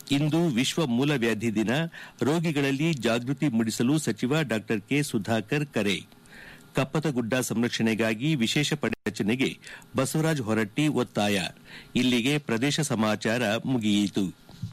ಇಂದು ವಿಶ್ವ ಮೂಲವ್ಯಾಧಿ ದಿನ ರೋಗಿಗಳಲ್ಲಿ ಜಾಗೃತಿ ಮೂಡಿಸಲು ಸಚಿವ ಡಾ ಕೆ ಸುಧಾಕರ್ ಕರೆ ಕಪ್ಪತಗುಡ್ಡ ಸಂರಕ್ಷಣೆಗಾಗಿ ವಿಶೇಷ ಪಡೆ ರಚನೆಗೆ ಬಸವರಾಜ ಹೊರಟ್ಟಿ ಒತ್ತಾಯ ಇಲ್ಲಿಗೆ ಪ್ರದೇಶ ಸಮಾಚಾರ ಮುಗಿಯಿತು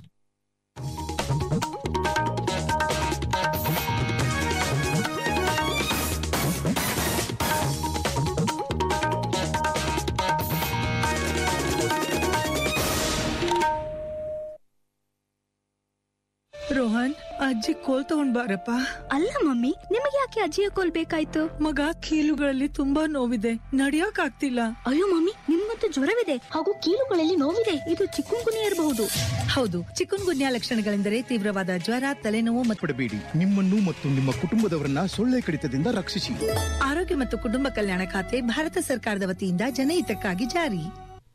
ರೋಹನ್ ಅಜ್ಜಿ ಕೋಲ್ ತಗೊಂಡ್ ಬಾರಪ್ಪ ಅಲ್ಲ ಮಮ್ಮಿ ನಿಮಗೆ ಯಾಕೆ ಅಜ್ಜಿಯ ಕೋಲ್ ಬೇಕಾಯ್ತು ಮಗ ಕೀಲುಗಳಲ್ಲಿ ತುಂಬಾ ನೋವಿದೆ ನಡಿಯಕ್ ಆಗ್ತಿಲ್ಲ ಅಯ್ಯೋ ಮಮ್ಮಿ ನಿಮ್ಗಂತೂ ಜ್ವರವಿದೆ ಹಾಗೂ ಕೀಲುಗಳಲ್ಲಿ ನೋವಿದೆ ಇದು ಚಿಕ್ಕುಂಗುನಿ ಇರಬಹುದು ಹೌದು ಚಿಕನ್ ಗುನ್ಯಾ ಲಕ್ಷಣಗಳೆಂದರೆ ತೀವ್ರವಾದ ಜ್ವರ ತಲೆನೋವು ಮತ್ತು ಪಡಬೇಡಿ ನಿಮ್ಮನ್ನು ಮತ್ತು ನಿಮ್ಮ ಕುಟುಂಬದವರನ್ನ ಸೊಳ್ಳೆ ಕಡಿತದಿಂದ ರಕ್ಷಿಸಿ ಆರೋಗ್ಯ ಮತ್ತು ಕುಟುಂಬ ಕಲ್ಯಾಣ ಖಾತೆ ಭಾರತ ಸರ್ಕಾರದ ವತಿಯಿಂದ ಜನಹಿತಕ್ಕಾಗಿ ಜಾರಿ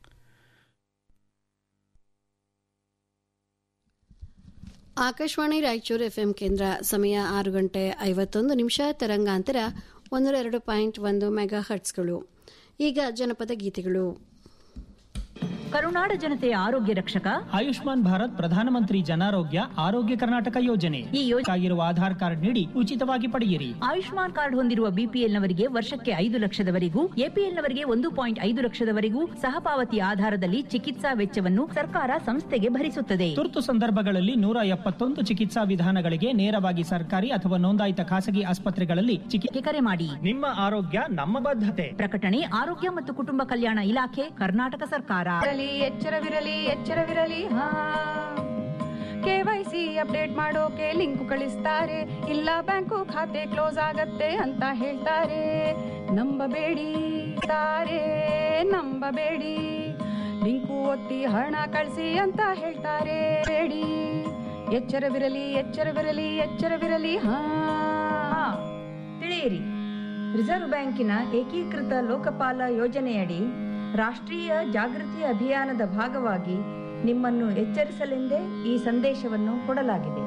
ಆಕಾಶವಾಣಿ ರಾಯಚೂರು ಎಫ್ಎಂ ಕೇಂದ್ರ ಸಮಯ ಆರು ಗಂಟೆ ಐವತ್ತೊಂದು ನಿಮಿಷ ತರಂಗಾಂತರ ಒಂದೂರ ಎರಡು ಪಾಯಿಂಟ್ ಒಂದು ಮೆಗಾ ಹರ್ಟ್ಸ್ಗಳು ಈಗ ಜನಪದ ಗೀತೆಗಳು ಕರುನಾಡ ಜನತೆಯ ಆರೋಗ್ಯ ರಕ್ಷಕ ಆಯುಷ್ಮಾನ್ ಭಾರತ್ ಪ್ರಧಾನಮಂತ್ರಿ ಜನಾರೋಗ್ಯ ಆರೋಗ್ಯ ಕರ್ನಾಟಕ ಯೋಜನೆ ಈ ಯೋಜನೆ ಆಗಿರುವ ಆಧಾರ್ ಕಾರ್ಡ್ ನೀಡಿ ಉಚಿತವಾಗಿ ಪಡೆಯಿರಿ ಆಯುಷ್ಮಾನ್ ಕಾರ್ಡ್ ಹೊಂದಿರುವ ಬಿಪಿಎಲ್ನವರಿಗೆ ವರ್ಷಕ್ಕೆ ಐದು ಲಕ್ಷದವರೆಗೂ ಎಪಿಎಲ್ನವರಿಗೆ ಒಂದು ಪಾಯಿಂಟ್ ಐದು ಲಕ್ಷದವರೆಗೂ ಸಹಪಾವತಿ ಆಧಾರದಲ್ಲಿ ಚಿಕಿತ್ಸಾ ವೆಚ್ಚವನ್ನು ಸರ್ಕಾರ ಸಂಸ್ಥೆಗೆ ಭರಿಸುತ್ತದೆ ತುರ್ತು ಸಂದರ್ಭಗಳಲ್ಲಿ ನೂರ ಎಪ್ಪತ್ತೊಂದು ಚಿಕಿತ್ಸಾ ವಿಧಾನಗಳಿಗೆ ನೇರವಾಗಿ ಸರ್ಕಾರಿ ಅಥವಾ ನೋಂದಾಯಿತ ಖಾಸಗಿ ಆಸ್ಪತ್ರೆಗಳಲ್ಲಿ ಚಿಕಿತ್ಸೆ ಕರೆ ಮಾಡಿ ನಿಮ್ಮ ಆರೋಗ್ಯ ನಮ್ಮ ಬದ್ಧತೆ ಪ್ರಕಟಣೆ ಆರೋಗ್ಯ ಮತ್ತು ಕುಟುಂಬ ಕಲ್ಯಾಣ ಇಲಾಖೆ ಕರ್ನಾಟಕ ಸರ್ಕಾರ ಎಚ್ಚರವಿರಲಿ ಎಚ್ಚರವಿರಲಿ ಹಾ ಕೆವೈಸಿ ಅಪ್ಡೇಟ್ ಮಾಡೋಕೆ ಲಿಂಕ್ ಕಳಿಸ್ತಾರೆ ಇಲ್ಲ ಬ್ಯಾಂಕು ಖಾತೆ ಕ್ಲೋಸ್ ಆಗತ್ತೆ ಅಂತ ಹೇಳ್ತಾರೆ ನಂಬಬೇಡಿ ತಾರೆ ನಂಬಬೇಡಿ ಲಿಂಕು ಒತ್ತಿ ಹಣ ಕಳಿಸಿ ಅಂತ ಹೇಳ್ತಾರೆ ಬೇಡಿ ಎಚ್ಚರವಿರಲಿ ಎಚ್ಚರವಿರಲಿ ಎಚ್ಚರವಿರಲಿ ಹಾ ತಿಳಿಯಿರಿ ರಿಸರ್ವ್ ಬ್ಯಾಂಕಿನ ಏಕೀಕೃತ ಲೋಕಪಾಲ ಯೋಜನೆಯಡಿ ರಾಷ್ಟ್ರೀಯ ಜಾಗೃತಿ ಅಭಿಯಾನದ ಭಾಗವಾಗಿ ನಿಮ್ಮನ್ನು ಎಚ್ಚರಿಸಲೆಂದೇ ಈ ಸಂದೇಶವನ್ನು ಕೊಡಲಾಗಿದೆ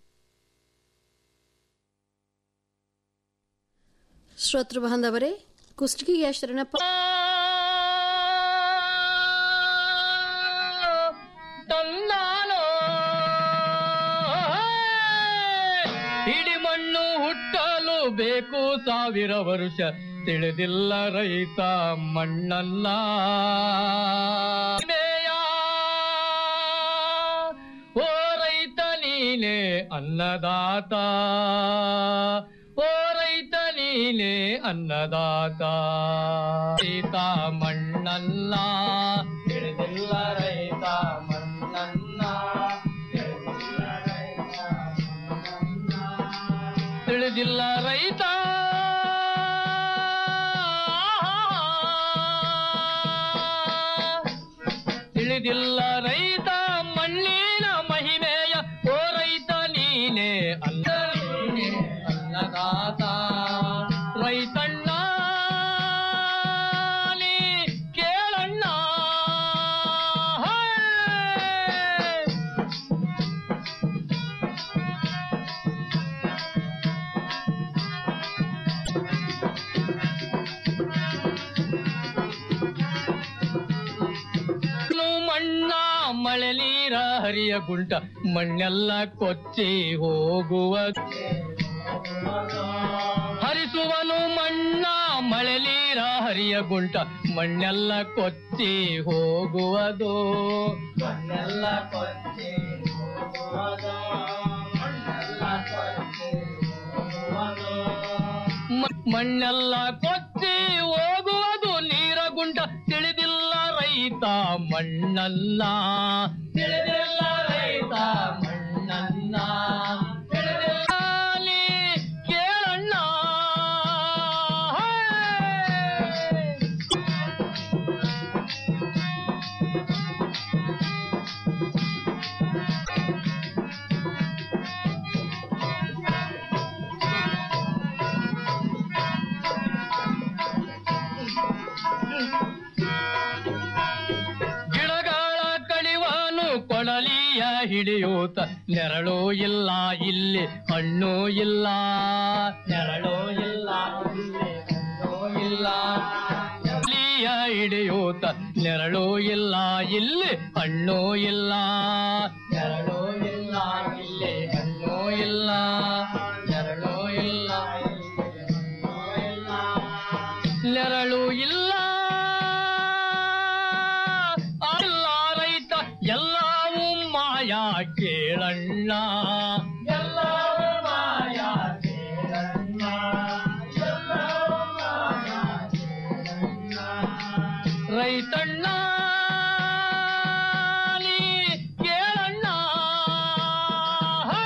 ಶ್ರೋತೃ ಬಾಂಧವರೇ ಕುಷ್ಟಗಿಯ ಶರಣಪ್ಪ ಇಡಿ ಮಣ್ಣು ಹುಟ್ಟಲು ಬೇಕು ಸಾವಿರ ವರುಷ ತಿಳಿದಿಲ್ಲ ರೈತ ಮಣ್ಣಲ್ಲ ಮೇಯ, ಓ ರೈತ ನೀನೆ ಅನ್ನದಾತ ಓ ರೈತ ನೀನೆ ಅನ್ನದಾತ ರೈತ ಮಣ್ಣಲ್ಲ ತಿಳಿದಿಲ್ಲ ರೈತ ಮಣ್ಣಲ್ಲ ತಿಳಿದಿಲ್ಲ ರೈತ ತಿಳಿದಿಲ್ಲ ರೈತ ಮಣ್ಣಿನ ಮಹಿಮೆಯ ಓ ರೈತ ನೀನೆ ಅಲ್ಲ ನೀನೆ ಅನ್ನದಾತ ರೈತಣ್ಣ ನೀ ಕೇಳಣ್ಣ ಹೇ! ನು ಮಣ್ಣ ಮಳೆ ನೀರ ಹರಿಯ ಗುಂಟ ಮಣ್ಣೆಲ್ಲ ಕೊಚ್ಚಿ ಹೋಗುವ ಹರಿಸುವನು ಮಣ್ಣ ಮಳೆ ನೀರ ಹರಿಯ ಗುಂಟ ಮಣ್ಣೆಲ್ಲ ಕೊಚ್ಚಿ ಹೋಗುವುದು ಮಣ್ಣೆಲ್ಲ ಕೊಚ್ಚಿ ಹೋಗುವುದು ಮಣ್ಣೆಲ್ಲ ಕೊಚ್ಚಿ ಹೋಗುವುದು. ಮ- ಮಣ್ಣೆಲ್ಲ ಕೊಚ್ಚಿ ಹೋಗುವುದು ನೀರ ಗುಂಟ ತಿಳಿದಿಲ್ಲ ರೈತ ಮಣ್ಣಲ್ಲ ತಿಳಿದಿಲ್ಲ ರೈತ ಮಣ್ಣಲ್ಲ ತಿಳಿದಿಲ್ಲ ನೀ ಕೇಳಣ್ಣ ಹೇ! ಗಿಡಗಳ ಕಡಿವಾನು ಕೊಡಲಿಯ ಹಿಡಿಯೂತ ನೆರಳು ಇಲ್ಲ ಇಲ್ಲಿ ಹಣ್ಣು ಇಲ್ಲ ನೆರಳು ಇಲ್ಲ ಇಲ್ಲಿ ಹಣ್ಣು ಇಲ್ಲ ಕೊಡಲಿಯ ಹಿಡಿಯೂತ ನೆರಳು ಇಲ್ಲ ಇಲ್ಲಿ ಹಣ್ಣು ಇಲ್ಲ ನೆರಳು ಇಲ್ಲ ಮಾಯ ಕೇಳಣ್ಣ ಎಲ್ಲವೂ ಮಾಯ ಕೇಳಣ್ಣ ಎಲ್ಲವೂ ಮಾಯ ಕೇಳಣ್ಣ. ರೈತಣ್ಣ ನೀ ಕೇಳಣ್ಣ ಹೇ!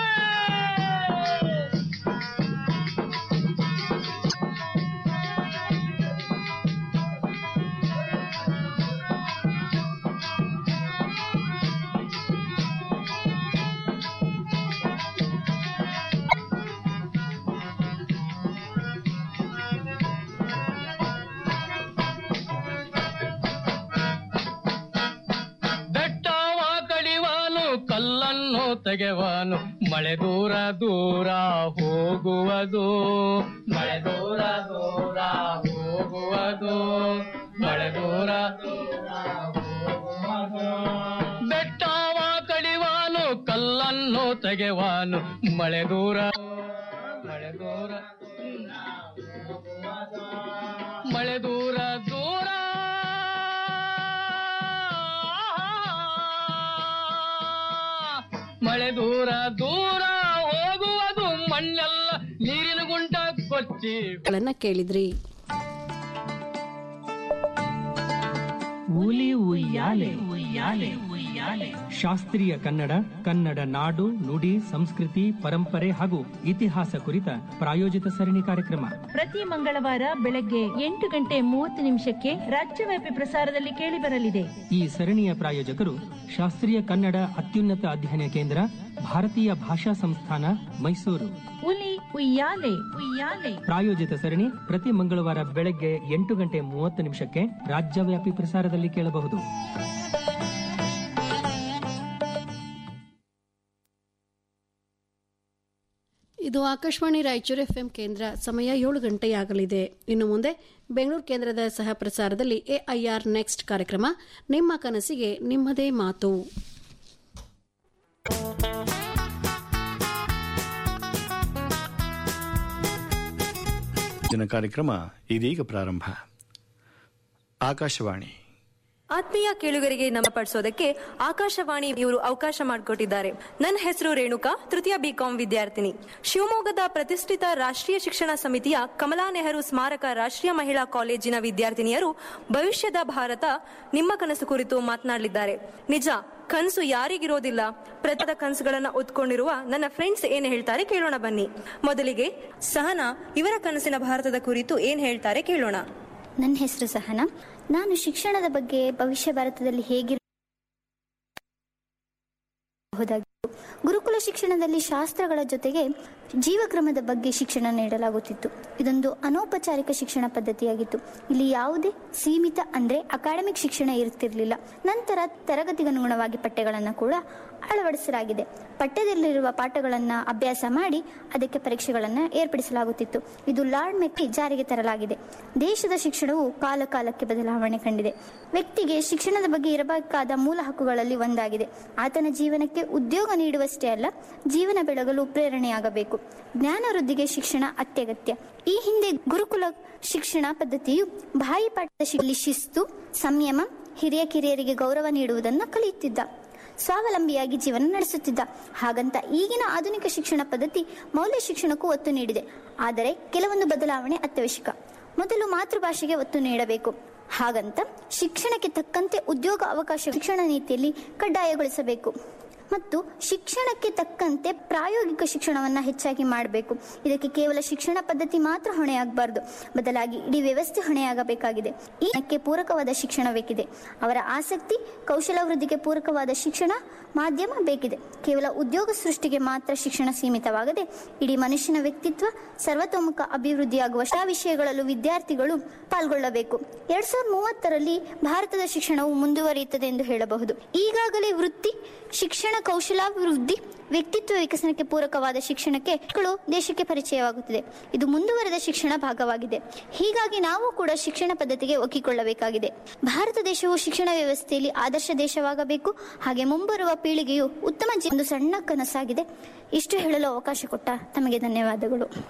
ಬೆಟ್ಟವ ಕಡಿವಾನು ಕಲ್ಲನ್ನು ತೆಗೆವಾನು ಮಳೆ ದೂರ ದೂರ ಹೋಗುವುದು ಮಳೆ ದೂರ ದೂರ ಹೋಗುವುದು ಮಳೆ ದೂರ ದೂರ ಹೋಗುವುದು ಬೆಟ್ಟವ ಕಡಿವಾನು ಕಲ್ಲನ್ನು ತೆಗೆವಾನು ಮಳೆ ದೂರ ಮಳೆ ದೂರ ಮಳೆ ದೂರ ದೂರ ಮಳೆ ದೂರ ದೂರ ಹೋಗುವುದು ಮಣ್ಣೆಲ್ಲ ನೀರಿನ ಗುಂಟ ಕೊಚ್ಚಿ ಗಳನ್ನ ಕೇಳಿದ್ರಿ ಹುಲಿ ಉಯ್ಯಾಲೆ ಉಯ್ಯಾಲೆ ಉಯ್ಯಾಲೆ ಶಾಸ್ತ್ರೀಯ ಕನ್ನಡ ಕನ್ನಡ ನಾಡು ನುಡಿ ಸಂಸ್ಕೃತಿ ಪರಂಪರೆ ಹಾಗೂ ಇತಿಹಾಸ ಕುರಿತ ಪ್ರಾಯೋಜಿತ ಸರಣಿ ಕಾರ್ಯಕ್ರಮ ಪ್ರತಿ ಮಂಗಳವಾರ ಬೆಳಗ್ಗೆ ಎಂಟು ಗಂಟೆ ಮೂವತ್ತು ನಿಮಿಷಕ್ಕೆ ರಾಜ್ಯವ್ಯಾಪಿ ಪ್ರಸಾರದಲ್ಲಿ ಕೇಳಿಬರಲಿದೆ ಈ ಸರಣಿಯ ಪ್ರಾಯೋಜಕರು ಶಾಸ್ತ್ರೀಯ ಕನ್ನಡ ಅತ್ಯುನ್ನತ ಅಧ್ಯಯನ ಕೇಂದ್ರ ಭಾರತೀಯ ಭಾಷಾ ಸಂಸ್ಥಾನ ಮೈಸೂರು ಹುಲಿ ಉಯ್ಯಾಲೆ ಉಯ್ಯಾಲೆ ಪ್ರಾಯೋಜಿತ ಸರಣಿ ಪ್ರತಿ ಮಂಗಳವಾರ ಬೆಳಗ್ಗೆ ಎಂಟು ಗಂಟೆ ಮೂವತ್ತು ನಿಮಿಷಕ್ಕೆ ರಾಜ್ಯವ್ಯಾಪಿ ಪ್ರಸಾರದಲ್ಲಿ ಕೇಳಬಹುದು ಇದು ಆಕಾಶವಾಣಿ ರಾಯಚೂರು ಎಫ್ಎಂ ಕೇಂದ್ರ ಸಮಯ ಏಳು ಗಂಟೆಯಾಗಲಿದೆ ಇನ್ನು ಮುಂದೆ ಬೆಂಗಳೂರು ಕೇಂದ್ರದ ಸಹ ಪ್ರಸಾರದಲ್ಲಿ ಎಐಆರ್ ನೆಕ್ಸ್ಟ್ ಕಾರ್ಯಕ್ರಮ ನಿಮ್ಮ ಕನಸಿಗೆ ನಿಮ್ಮದೇ ಮಾತು ದಿನ ಕಾರ್ಯಕ್ರಮ ಇದೀಗ ಪ್ರಾರಂಭ ಆಕಾಶವಾಣಿ ಆತ್ಮೀಯ ಕೇಳುಗರಿಗೆ ನಮ್ಮ ಪಡಿಸೋದಕ್ಕೆ ಆಕಾಶವಾಣಿ ಇವರು ಅವಕಾಶ ಮಾಡಿಕೊಟ್ಟಿದ್ದಾರೆ ನನ್ನ ಹೆಸರು ರೇಣುಕಾ ತೃತೀಯ ಬಿಕಾಂ ವಿದ್ಯಾರ್ಥಿನಿ ಶಿವಮೊಗ್ಗದ ಪ್ರತಿಷ್ಠಿತ ರಾಷ್ಟ್ರೀಯ ಶಿಕ್ಷಣ ಸಮಿತಿಯ ಕಮಲಾ ನೆಹರು ಸ್ಮಾರಕ ರಾಷ್ಟ್ರೀಯ ಮಹಿಳಾ ಕಾಲೇಜಿನ ವಿದ್ಯಾರ್ಥಿನಿಯರು ಭವಿಷ್ಯದ ಭಾರತ ನಿಮ್ಮ ಕನಸು ಕುರಿತು ಮಾತನಾಡಲಿದ್ದಾರೆ ನಿಜ ಕನಸು ಯಾರಿಗಿರೋದಿಲ್ಲ ಪ್ರತದ ಕನಸುಗಳನ್ನ ಒತ್ಕೊಂಡಿರುವ ನನ್ನ ಫ್ರೆಂಡ್ಸ್ ಏನ್ ಹೇಳ್ತಾರೆ ಕೇಳೋಣ ಬನ್ನಿ ಮೊದಲಿಗೆ ಸಹನಾ ಇವರ ಕನಸಿನ ಭಾರತದ ಕುರಿತು ಏನ್ ಹೇಳ್ತಾರೆ ಕೇಳೋಣ ನನ್ನ ಹೆಸರು ಸಹನಾ ನಾನು ಶಿಕ್ಷಣದ ಬಗ್ಗೆ ಭವಿಷ್ಯ ಭಾರತದಲ್ಲಿ ಹೇಗಿರ ಗುರುಕುಲ ಶಿಕ್ಷಣದಲ್ಲಿ ಶಾಸ್ತ್ರಗಳ ಜೊತೆಗೆ ಜೀವಕ್ರಮದ ಬಗ್ಗೆ ಶಿಕ್ಷಣ ನೀಡಲಾಗುತ್ತಿತ್ತು ಇದೊಂದು ಅನೌಪಚಾರಿಕ ಶಿಕ್ಷಣ ಪದ್ಧತಿಯಾಗಿತ್ತು ಇಲ್ಲಿ ಯಾವುದೇ ಸೀಮಿತ ಅಂದ್ರೆ ಅಕಾಡೆಮಿಕ್ ಶಿಕ್ಷಣ ಇರುತ್ತಿರಲಿಲ್ಲ ನಂತರ ತರಗತಿಗನುಗುಣವಾಗಿ ಪಠ್ಯಗಳನ್ನು ಕೂಡ ಅಳವಡಿಸಲಾಗಿದೆ ಪಠ್ಯದಲ್ಲಿರುವ ಪಾಠಗಳನ್ನು ಅಭ್ಯಾಸ ಮಾಡಿ ಅದಕ್ಕೆ ಪರೀಕ್ಷೆಗಳನ್ನು ಏರ್ಪಡಿಸಲಾಗುತ್ತಿತ್ತು ಇದು ಲಾರ್ಡ್ ಮೆಕ್ಕಿ ಜಾರಿಗೆ ತರಲಾಗಿದೆ ದೇಶದ ಶಿಕ್ಷಣವು ಕಾಲ ಕಾಲಕ್ಕೆ ಬದಲಾವಣೆ ಕಂಡಿದೆ ವ್ಯಕ್ತಿಗೆ ಶಿಕ್ಷಣದ ಬಗ್ಗೆ ಇರಬೇಕಾದ ಮೂಲ ಹಕ್ಕುಗಳಲ್ಲಿ ಒಂದಾಗಿದೆ ಆತನ ಜೀವನಕ್ಕೆ ಉದ್ಯೋಗ ನೀಡುವಷ್ಟೇ ಅಲ್ಲ ಜೀವನ ಬೆಳಗಲು ಪ್ರೇರಣೆಯಾಗಬೇಕು ಜ್ಞಾನ ವೃದ್ಧಿಗೆ ಶಿಕ್ಷಣ ಅತ್ಯಗತ್ಯ ಈ ಹಿಂದೆ ಗುರುಕುಲ ಶಿಕ್ಷಣ ಪದ್ಧತಿಯು ಬಾಯಿಪಾಠದ ಶಿಲಿ ಶಿಸ್ತು ಸಂಯಮ ಹಿರಿಯ ಕಿರಿಯರಿಗೆ ಗೌರವ ನೀಡುವುದನ್ನು ಕಲಿಯುತ್ತಿದ್ದ ಸ್ವಾವಲಂಬಿಯಾಗಿ ಜೀವನ ನಡೆಸುತ್ತಿದ್ದ ಹಾಗಂತ ಈಗಿನ ಆಧುನಿಕ ಶಿಕ್ಷಣ ಪದ್ಧತಿ ಮೌಲ್ಯ ಶಿಕ್ಷಣಕ್ಕೂ ಒತ್ತು ನೀಡಿದೆ ಆದರೆ ಕೆಲವೊಂದು ಬದಲಾವಣೆ ಅತ್ಯವಶ್ಯಕ ಮೊದಲು ಮಾತೃಭಾಷೆಗೆ ಒತ್ತು ನೀಡಬೇಕು ಹಾಗಂತ ಶಿಕ್ಷಣಕ್ಕೆ ತಕ್ಕಂತೆ ಉದ್ಯೋಗ ಅವಕಾಶ ಶಿಕ್ಷಣ ನೀತಿಯಲ್ಲಿ ಕಡ್ಡಾಯಗೊಳಿಸಬೇಕು ಮತ್ತು ಶಿಕ್ಷಣಕ್ಕೆ ತಕ್ಕಂತೆ ಪ್ರಾಯೋಗಿಕ ಶಿಕ್ಷಣವನ್ನ ಹೆಚ್ಚಾಗಿ ಮಾಡಬೇಕು ಇದಕ್ಕೆ ಕೇವಲ ಶಿಕ್ಷಣ ಪದ್ಧತಿ ಮಾತ್ರ ಹೊಣೆಯಾಗಬಾರದು ಬದಲಾಗಿ ಇಡೀ ವ್ಯವಸ್ಥೆ ಹೊಣೆಯಾಗಬೇಕಾಗಿದೆ ಈ ಇದಕ್ಕೆ ಪೂರಕವಾದ ಶಿಕ್ಷಣ ಬೇಕಿದೆ ಅವರ ಆಸಕ್ತಿ ಕೌಶಲ ವೃದ್ಧಿಗೆ ಪೂರಕವಾದ ಶಿಕ್ಷಣ ಮಾಧ್ಯಮ ಬೇಕಿದೆ ಕೇವಲ ಉದ್ಯೋಗ ಸೃಷ್ಟಿಗೆ ಮಾತ್ರ ಶಿಕ್ಷಣ ಸೀಮಿತವಾಗದೆ ಇಡೀ ಮನುಷ್ಯನ ವ್ಯಕ್ತಿತ್ವ ಸರ್ವತೋಮುಖ ಅಭಿವೃದ್ಧಿಯಾಗುವ ಆ ವಿಷಯಗಳಲ್ಲೂ ವಿದ್ಯಾರ್ಥಿಗಳು ಪಾಲ್ಗೊಳ್ಳಬೇಕು ಎರಡ್ ಸಾವಿರದ ಮೂವತ್ತರಲ್ಲಿ ಭಾರತದ ಶಿಕ್ಷಣವು ಮುಂದುವರಿಯುತ್ತದೆ ಎಂದು ಹೇಳಬಹುದು ಈಗಾಗಲೇ ವೃತ್ತಿ ಶಿಕ್ಷಣ ಕೌಶಲಾಭಿವೃದ್ಧಿ ವ್ಯಕ್ತಿತ್ವ ವಿಕಸನಕ್ಕೆ ಪೂರಕವಾದ ಶಿಕ್ಷಣಕ್ಕೆ ಮಕ್ಕಳು ದೇಶಕ್ಕೆ ಪರಿಚಯವಾಗುತ್ತಿದೆ ಇದು ಮುಂದುವರೆದ ಶಿಕ್ಷಣ ಭಾಗವಾಗಿದೆ ಹೀಗಾಗಿ ನಾವು ಕೂಡ ಶಿಕ್ಷಣ ಪದ್ಧತಿಗೆ ಒಗ್ಗಿಕೊಳ್ಳಬೇಕಾಗಿದೆ ಭಾರತ ದೇಶವು ಶಿಕ್ಷಣ ವ್ಯವಸ್ಥೆಯಲ್ಲಿ ಆದರ್ಶ ದೇಶವಾಗಬೇಕು ಹಾಗೆ ಮುಂಬರುವ ಪೀಳಿಗೆಯು ಉತ್ತಮ ಜೀ- ಒಂದು ಸಣ್ಣ ಕನಸಾಗಿದೆ ಇಷ್ಟು ಹೇಳಲು ಅವಕಾಶ ಕೊಟ್ಟ ತಮಗೆ ಧನ್ಯವಾದಗಳು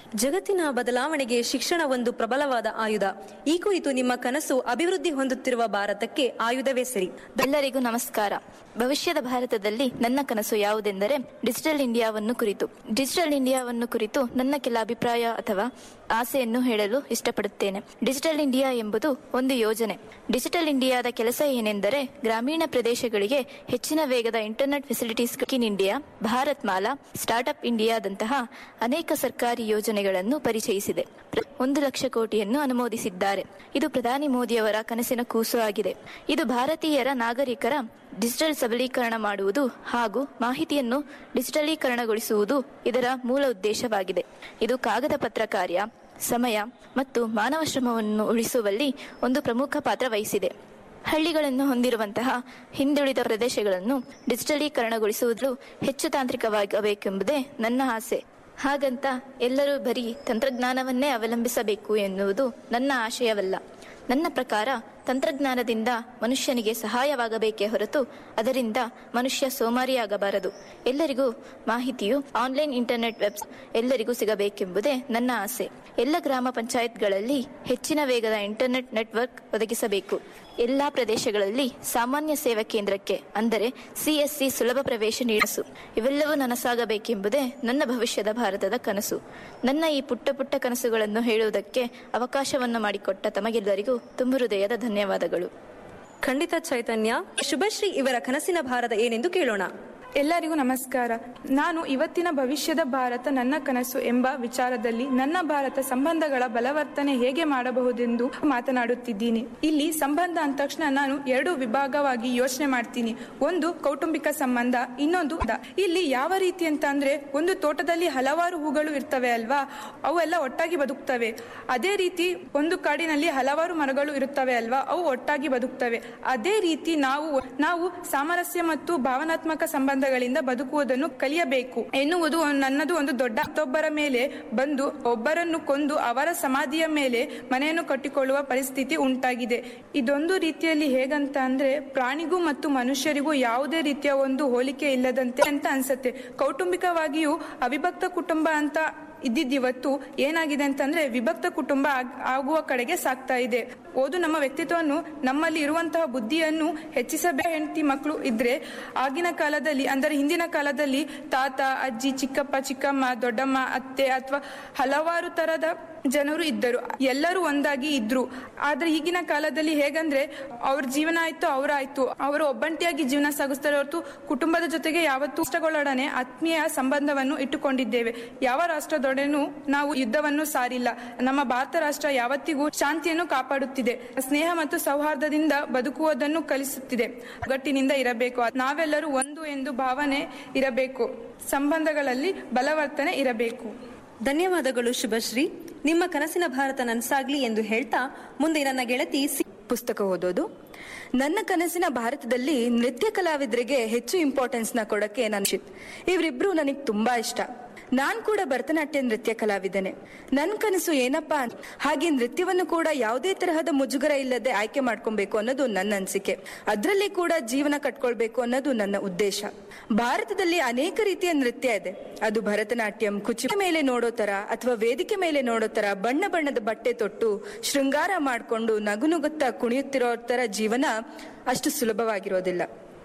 ಜಗತ್ತಿನ ಬದಲಾವಣೆಗೆ ಶಿಕ್ಷಣ ಒಂದು ಪ್ರಬಲವಾದ ಆಯುಧ ಈ ಕುರಿತು ನಿಮ್ಮ ಕನಸು ಅಭಿವೃದ್ಧಿ ಹೊಂದುತ್ತಿರುವ ಭಾರತಕ್ಕೆ ಆಯುಧವೇ ಸರಿ ಎಲ್ಲರಿಗೂ ನಮಸ್ಕಾರ ಭವಿಷ್ಯದ ಭಾರತದಲ್ಲಿ ನನ್ನ ಕನಸು ಯಾವುದೆಂದರೆ ಡಿಜಿಟಲ್ ಇಂಡಿಯಾವನ್ನು ಕುರಿತು ಡಿಜಿಟಲ್ ಇಂಡಿಯಾವನ್ನು ಕುರಿತು ನನ್ನ ಕೆಲ ಅಭಿಪ್ರಾಯ ಅಥವಾ ಆಸೆಯನ್ನು ಹೇಳಲು ಇಷ್ಟಪಡುತ್ತೇನೆ ಡಿಜಿಟಲ್ ಇಂಡಿಯಾ ಎಂಬುದು ಒಂದು ಯೋಜನೆ ಡಿಜಿಟಲ್ ಇಂಡಿಯಾದ ಕೆಲಸ ಏನೆಂದರೆ ಗ್ರಾಮೀಣ ಪ್ರದೇಶಗಳಿಗೆ ಹೆಚ್ಚಿನ ವೇಗದ internet facilities in India Bharat Mala startup ಇಂಡಿಯಾದಂತಹ ಅನೇಕ ಸರ್ಕಾರಿ ಯೋಜನೆಗಳನ್ನು ಪರಿಚಯಿಸಿದೆ ಒಂದು ಲಕ್ಷ ಕೋಟಿಯನ್ನು ಅನುಮೋದಿಸಿದ್ದಾರೆ ಇದು ಪ್ರಧಾನಿ ಮೋದಿಯವರ ಕನಸಿನ ಕೂಸು ಆಗಿದೆ ಇದು ಭಾರತೀಯರ ನಾಗರಿಕರ ಡಿಜಿಟಲ್ ಸಬಲೀಕರಣ ಮಾಡುವುದು ಹಾಗೂ ಮಾಹಿತಿಯನ್ನು ಡಿಜಿಟಲೀಕರಣಗೊಳಿಸುವುದು ಇದರ ಮೂಲ ಉದ್ದೇಶವಾಗಿದೆ ಇದು ಕಾಗದ ಪತ್ರ ಕಾರ್ಯ ಸಮಯ ಮತ್ತು ಮಾನವ ಶ್ರಮವನ್ನು ಉಳಿಸುವಲ್ಲಿ ಒಂದು ಪ್ರಮುಖ ಪಾತ್ರ ವಹಿಸಿದೆ ಹಳ್ಳಿಗಳನ್ನು ಹೊಂದಿರುವಂತಹ ಹಿಂದುಳಿದ ಪ್ರದೇಶಗಳನ್ನು ಡಿಜಿಟಲೀಕರಣಗೊಳಿಸುವುದು ಹೆಚ್ಚು ತಾಂತ್ರಿಕವಾಗಬೇಕೆಂಬುದೇ ನನ್ನ ಆಸೆ ಹಾಗಂತ ಎಲ್ಲರೂ ಬರೀ ತಂತ್ರಜ್ಞಾನವನ್ನೇ ಅವಲಂಬಿಸಬೇಕು ಎನ್ನುವುದು ನನ್ನ ಆಶಯವಲ್ಲ ನನ್ನ ಪ್ರಕಾರ ತಂತ್ರಜ್ಞಾನದಿಂದ ಮನುಷ್ಯನಿಗೆ ಸಹಾಯವಾಗಬೇಕೇ ಹೊರತು ಅದರಿಂದ ಮನುಷ್ಯ ಸೋಮಾರಿಯಾಗಬಾರದು ಎಲ್ಲರಿಗೂ ಮಾಹಿತಿಯು ಆನ್ಲೈನ್ ಇಂಟರ್ನೆಟ್ ವೆಬ್ಸ್ ಎಲ್ಲರಿಗೂ ಸಿಗಬೇಕೆಂಬುದೇ ನನ್ನ ಆಸೆ ಎಲ್ಲ ಗ್ರಾಮ ಪಂಚಾಯತ್ಗಳಲ್ಲಿ ಹೆಚ್ಚಿನ ವೇಗದ ಇಂಟರ್ನೆಟ್ ನೆಟ್ವರ್ಕ್ ಒದಗಿಸಬೇಕು ಎಲ್ಲಾ ಪ್ರದೇಶಗಳಲ್ಲಿ ಸಾಮಾನ್ಯ ಸೇವಾ ಕೇಂದ್ರಕ್ಕೆ ಅಂದರೆ ಸಿಎಸ್ಸಿ ಸುಲಭ ಪ್ರವೇಶ ನೀಡಸು ಇವೆಲ್ಲವೂ ನನಸಾಗಬೇಕೆಂಬುದೇ ನನ್ನ ಭವಿಷ್ಯದ ಭಾರತದ ಕನಸು ನನ್ನ ಈ ಪುಟ್ಟ ಪುಟ್ಟ ಕನಸುಗಳನ್ನು ಹೇಳುವುದಕ್ಕೆ ಅವಕಾಶವನ್ನು ಮಾಡಿಕೊಟ್ಟ ತಮಗೆಲ್ಲರಿಗೂ ತುಂಬ ಹೃದಯದ ಧನ್ಯವಾದಗಳು ಖಂಡಿತ ಚೈತನ್ಯ ಶುಭಶ್ರೀ ಇವರ ಕನಸಿನ ಭಾರತ ಏನೆಂದು ಕೇಳೋಣ ಎಲ್ಲರಿಗೂ ನಮಸ್ಕಾರ ನಾನು ಇವತ್ತಿನ ಭವಿಷ್ಯದ ಭಾರತ ನನ್ನ ಕನಸು ಎಂಬ ವಿಚಾರದಲ್ಲಿ ನನ್ನ ಭಾರತ ಸಂಬಂಧಗಳ ಬಲವರ್ತನೆ ಹೇಗೆ ಮಾಡಬಹುದೆಂದು ಮಾತನಾಡುತ್ತಿದ್ದೀನಿ ಇಲ್ಲಿ ಸಂಬಂಧ ಅಂದ ತಕ್ಷಣ ನಾನು ಎರಡು ವಿಭಾಗವಾಗಿ ಯೋಚನೆ ಮಾಡ್ತೀನಿ ಒಂದು ಕೌಟುಂಬಿಕ ಸಂಬಂಧ ಇನ್ನೊಂದು ದ- ಇಲ್ಲಿ ಯಾವ ರೀತಿ ಅಂತ ಅಂದ್ರೆ ಒಂದು ತೋಟದಲ್ಲಿ ಹಲವಾರು ಹೂಗಳು ಇರ್ತವೆ ಅಲ್ವಾ ಅವೆಲ್ಲ ಒಟ್ಟಾಗಿ ಬದುಕ್ತವೆ ಅದೇ ರೀತಿ ಒಂದು ಕಾಡಿನಲ್ಲಿ ಹಲವಾರು ಮರಗಳು ಇರುತ್ತವೆ ಅಲ್ವಾ ಅವು ಒಟ್ಟಾಗಿ ಬದುಕ್ತವೆ ಅದೇ ರೀತಿ ನಾವು ನಾವು ಸಾಮರಸ್ಯ ಮತ್ತು ಭಾವನಾತ್ಮಕ ಸಂಬಂಧಗಳಿಂದ ಬದುಕುವುದನ್ನು ಕಲಿಯಬೇಕು ಎನ್ನುವುದು ನನ್ನದು ಒಂದು ದೊಡ್ಡ ಮತ್ತೊಬ್ಬರ ಮೇಲೆ ಬಂದು ಒಬ್ಬರನ್ನು ಕೊಂದು ಅವರ ಸಮಾಧಿಯ ಮೇಲೆ ಮನೆಯನ್ನು ಕಟ್ಟಿಕೊಳ್ಳುವ ಪರಿಸ್ಥಿತಿ ಉಂಟಾಗಿದೆ ಇದೊಂದು ರೀತಿಯಲ್ಲಿ ಹೇಗಂತ ಅಂದ್ರೆ ಪ್ರಾಣಿಗೂ ಮತ್ತು ಮನುಷ್ಯರಿಗೂ ಯಾವುದೇ ರೀತಿಯ ಒಂದು ಹೋಲಿಕೆ ಇಲ್ಲದಂತೆ ಅಂತ ಅನ್ಸತ್ತೆ ಕೌಟುಂಬಿಕವಾಗಿಯೂ ಅವಿಭಕ್ತ ಕುಟುಂಬ ಅಂತ ಇದ್ದಿದ್ದಿವತ್ತು ಏನಾಗಿದೆ ಅಂತಂದ್ರೆ ವಿಭಕ್ತ ಕುಟುಂಬ ಆಗ್- ಆಗುವ ಕಡೆಗೆ ಸಾಗ್ತಾ ಇದೆ ಓದು ನಮ್ಮ ವ್ಯಕ್ತಿತ್ವವನ್ನು ನಮ್ಮಲ್ಲಿ ಇರುವಂತಹ ಬುದ್ಧಿಯನ್ನು ಹೆಚ್ಚಿಸಬೇ ಹೆಂಡತಿ ಮಕ್ಕಳು ಇದ್ರೆ ಆಗಿನ ಕಾಲದಲ್ಲಿ ಅಂದರೆ ಹಿಂದಿನ ಕಾಲದಲ್ಲಿ ತಾತ ಅಜ್ಜಿ ಚಿಕ್ಕಪ್ಪ ಚಿಕ್ಕಮ್ಮ ದೊಡ್ಡಮ್ಮ ಅತ್ತೆ ಅಥವಾ ಹಲವಾರು ತರದ ಜನರು ಇದ್ದರು ಎಲ್ಲರೂ ಒಂದಾಗಿ ಇದ್ರು ಆದ್ರೆ ಈಗಿನ ಕಾಲದಲ್ಲಿ ಹೇಗಂದ್ರೆ ಅವ್ರ ಜೀವನ ಆಯ್ತು ಅವರಾಯ್ತು ಅವರು ಒಬ್ಬಂಟಿಯಾಗಿ ಜೀವನ ಸಾಗಿಸ್ತಾರೆ ಹೊರತು ಕುಟುಂಬದ ಜೊತೆಗೆ ಯಾವತ್ತೂ ರಾಷ್ಟ್ರಗಳೊಡನೆ ಆತ್ಮೀಯ ಸಂಬಂಧವನ್ನು ಇಟ್ಟುಕೊಂಡಿದ್ದೇವೆ ಯಾವ ರಾಷ್ಟ್ರದೊಡನೆನೂ ನಾವು ಯುದ್ಧವನ್ನು ಸಾರಿಲ್ಲ ನಮ್ಮ ಭಾರತ ರಾಷ್ಟ್ರ ಯಾವತ್ತಿಗೂ ಶಾಂತಿಯನ್ನು ಕಾಪಾಡುತ್ತಿದೆ ಸ್ನೇಹ ಮತ್ತು ಸೌಹಾರ್ದದಿಂದ ಬದುಕುವುದನ್ನು ಕಲಿಸುತ್ತಿದೆ ಒಗ್ಗಟ್ಟಿನಿಂದ ಇರಬೇಕು ನಾವೆಲ್ಲರೂ ಒಂದು ಎಂದು ಭಾವನೆ ಇರಬೇಕು ಸಂಬಂಧಗಳಲ್ಲಿ ಬಲವರ್ತನೆ ಇರಬೇಕು ಧನ್ಯವಾದಗಳು ಶುಭಶ್ರೀ ನಿಮ್ಮ ಕನಸಿನ ಭಾರತ ನನ್ಸಾಗ್ಲಿ ಎಂದು ಹೇಳ್ತಾ ಮುಂದೆ ನನ್ನ ಗೆಳತಿ ಸಿ- ಪುಸ್ತಕ ಓದೋದು ನನ್ನ ಕನಸಿನ ಭಾರತದಲ್ಲಿ ನೃತ್ಯ ಕಲಾವಿದರಿಗೆ ಹೆಚ್ಚು ಇಂಪಾರ್ಟೆನ್ಸ್ ನ ಕೊಡಕ್ಕೆ ನಾನು ಇವರಿಬ್ರು ನನಗೆ ತುಂಬಾ ಇಷ್ಟ ನಾನ್ ಕೂಡ ಭರತನಾಟ್ಯ ನೃತ್ಯ ಕಲಾವಿದನೆ ನನ್ ಕನಸು ಏನಪ್ಪಾ ಅಂತ- ಹಾಗೆ ನೃತ್ಯವನ್ನು ಕೂಡ ಯಾವುದೇ ತರಹದ ಮುಜುಗರ ಇಲ್ಲದೆ ಆಯ್ಕೆ ಮಾಡ್ಕೊಬೇಕು ಅನ್ನೋದು ನನ್ನ ಅನಿಸಿಕೆ ಅದರಲ್ಲಿ ಕೂಡ ಜೀವನ ಕಟ್ಕೊಳ್ಬೇಕು ಅನ್ನೋದು ನನ್ನ ಉದ್ದೇಶ ಭಾರತದಲ್ಲಿ ಅನೇಕ ರೀತಿಯ ನೃತ್ಯ ಇದೆ ಅದು ಭರತನಾಟ್ಯಂ ಕುಚಿ ಮೇಲೆ ನೋಡೋ ತರ ಅಥವಾ ವೇದಿಕೆ ಮೇಲೆ ನೋಡೋ ತರ ಬಣ್ಣ ಬಣ್ಣದ ಬಟ್ಟೆ ತೊಟ್ಟು ಶೃಂಗಾರ ಮಾಡ್ಕೊಂಡು ನಗುನುಗುತ್ತಾ ಕುಣಿಯುತ್ತಿರೋ ತರ ಜೀವನ ಅಷ್ಟು ಸುಲಭವಾಗಿರೋದಿಲ್ಲ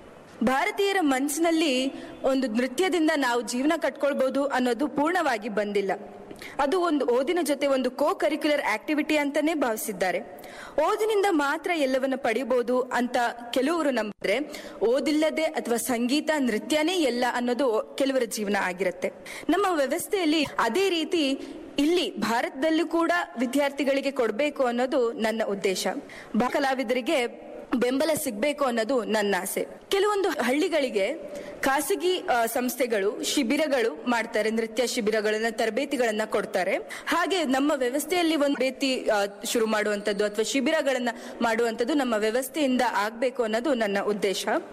ಭಾರತೀಯರ ಮನಸ್ಸಿನಲ್ಲಿ ಒಂದು ನೃತ್ಯದಿಂದ ನಾವು ಜೀವನ ಕಟ್ಕೊಳ್ಬಹುದು ಅನ್ನೋದು ಪೂರ್ಣವಾಗಿ ಬಂದಿಲ್ಲ ಅದು ಒಂದು ಓದಿನ ಜೊತೆ ಒಂದು ಕೋ ಕರಿಕ್ಯುಲರ್ ಆಕ್ಟಿವಿಟಿ ಅಂತಾನೆ ಭಾವಿಸಿದ್ದಾರೆ ಓದಿನಿಂದ ಮಾತ್ರ ಎಲ್ಲವನ್ನ ಪಡಿಬಹುದು ಅಂತ ಕೆಲವರು ನಂಬಿದ್ರೆ ಓದಿಲ್ಲದೆ ಅಥವಾ ಸಂಗೀತ ನೃತ್ಯನೇ ಎಲ್ಲ ಅನ್ನೋದು ಕೆಲವರ ಜೀವನ ಆಗಿರುತ್ತೆ ನಮ್ಮ ವ್ಯವಸ್ಥೆಯಲ್ಲಿ ಅದೇ ರೀತಿ ಇಲ್ಲಿ ಭಾರತದಲ್ಲೂ ಕೂಡ ವಿದ್ಯಾರ್ಥಿಗಳಿಗೆ ಕೊಡಬೇಕು ಅನ್ನೋದು ನನ್ನ ಉದ್ದೇಶ ಬಾ ಕಲಾವಿದರಿಗೆ ಬೆಂಬಲ ಸಿಗ್ಬೇಕು ಅನ್ನೋದು ನನ್ನ ಆಸೆ ಕೆಲವೊಂದು ಹಳ್ಳಿಗಳಿಗೆ ಖಾಸಗಿ ಆ, ಸಂಸ್ಥೆಗಳು ಶಿಬಿರಗಳು ಮಾಡ್ತಾರೆ ನೃತ್ಯ ಶಿಬಿರಗಳನ್ನ ತರಬೇತಿಗಳನ್ನ ಕೊಡ್ತಾರೆ ಹಾಗೆ ನಮ್ಮ ವ್ಯವಸ್ಥೆಯಲ್ಲಿ ಒಂದು ತರಬೇತಿ ಆ, ಶುರು ಮಾಡುವಂತದ್ದು ಅಥವಾ ಶಿಬಿರಗಳನ್ನ ಮಾಡುವಂತದ್ದು ನಮ್ಮ ವ್ಯವಸ್ಥೆಯಿಂದ ಆಗ್ಬೇಕು ಅನ್ನೋದು ನನ್ನ ಉದ್ದೇಶ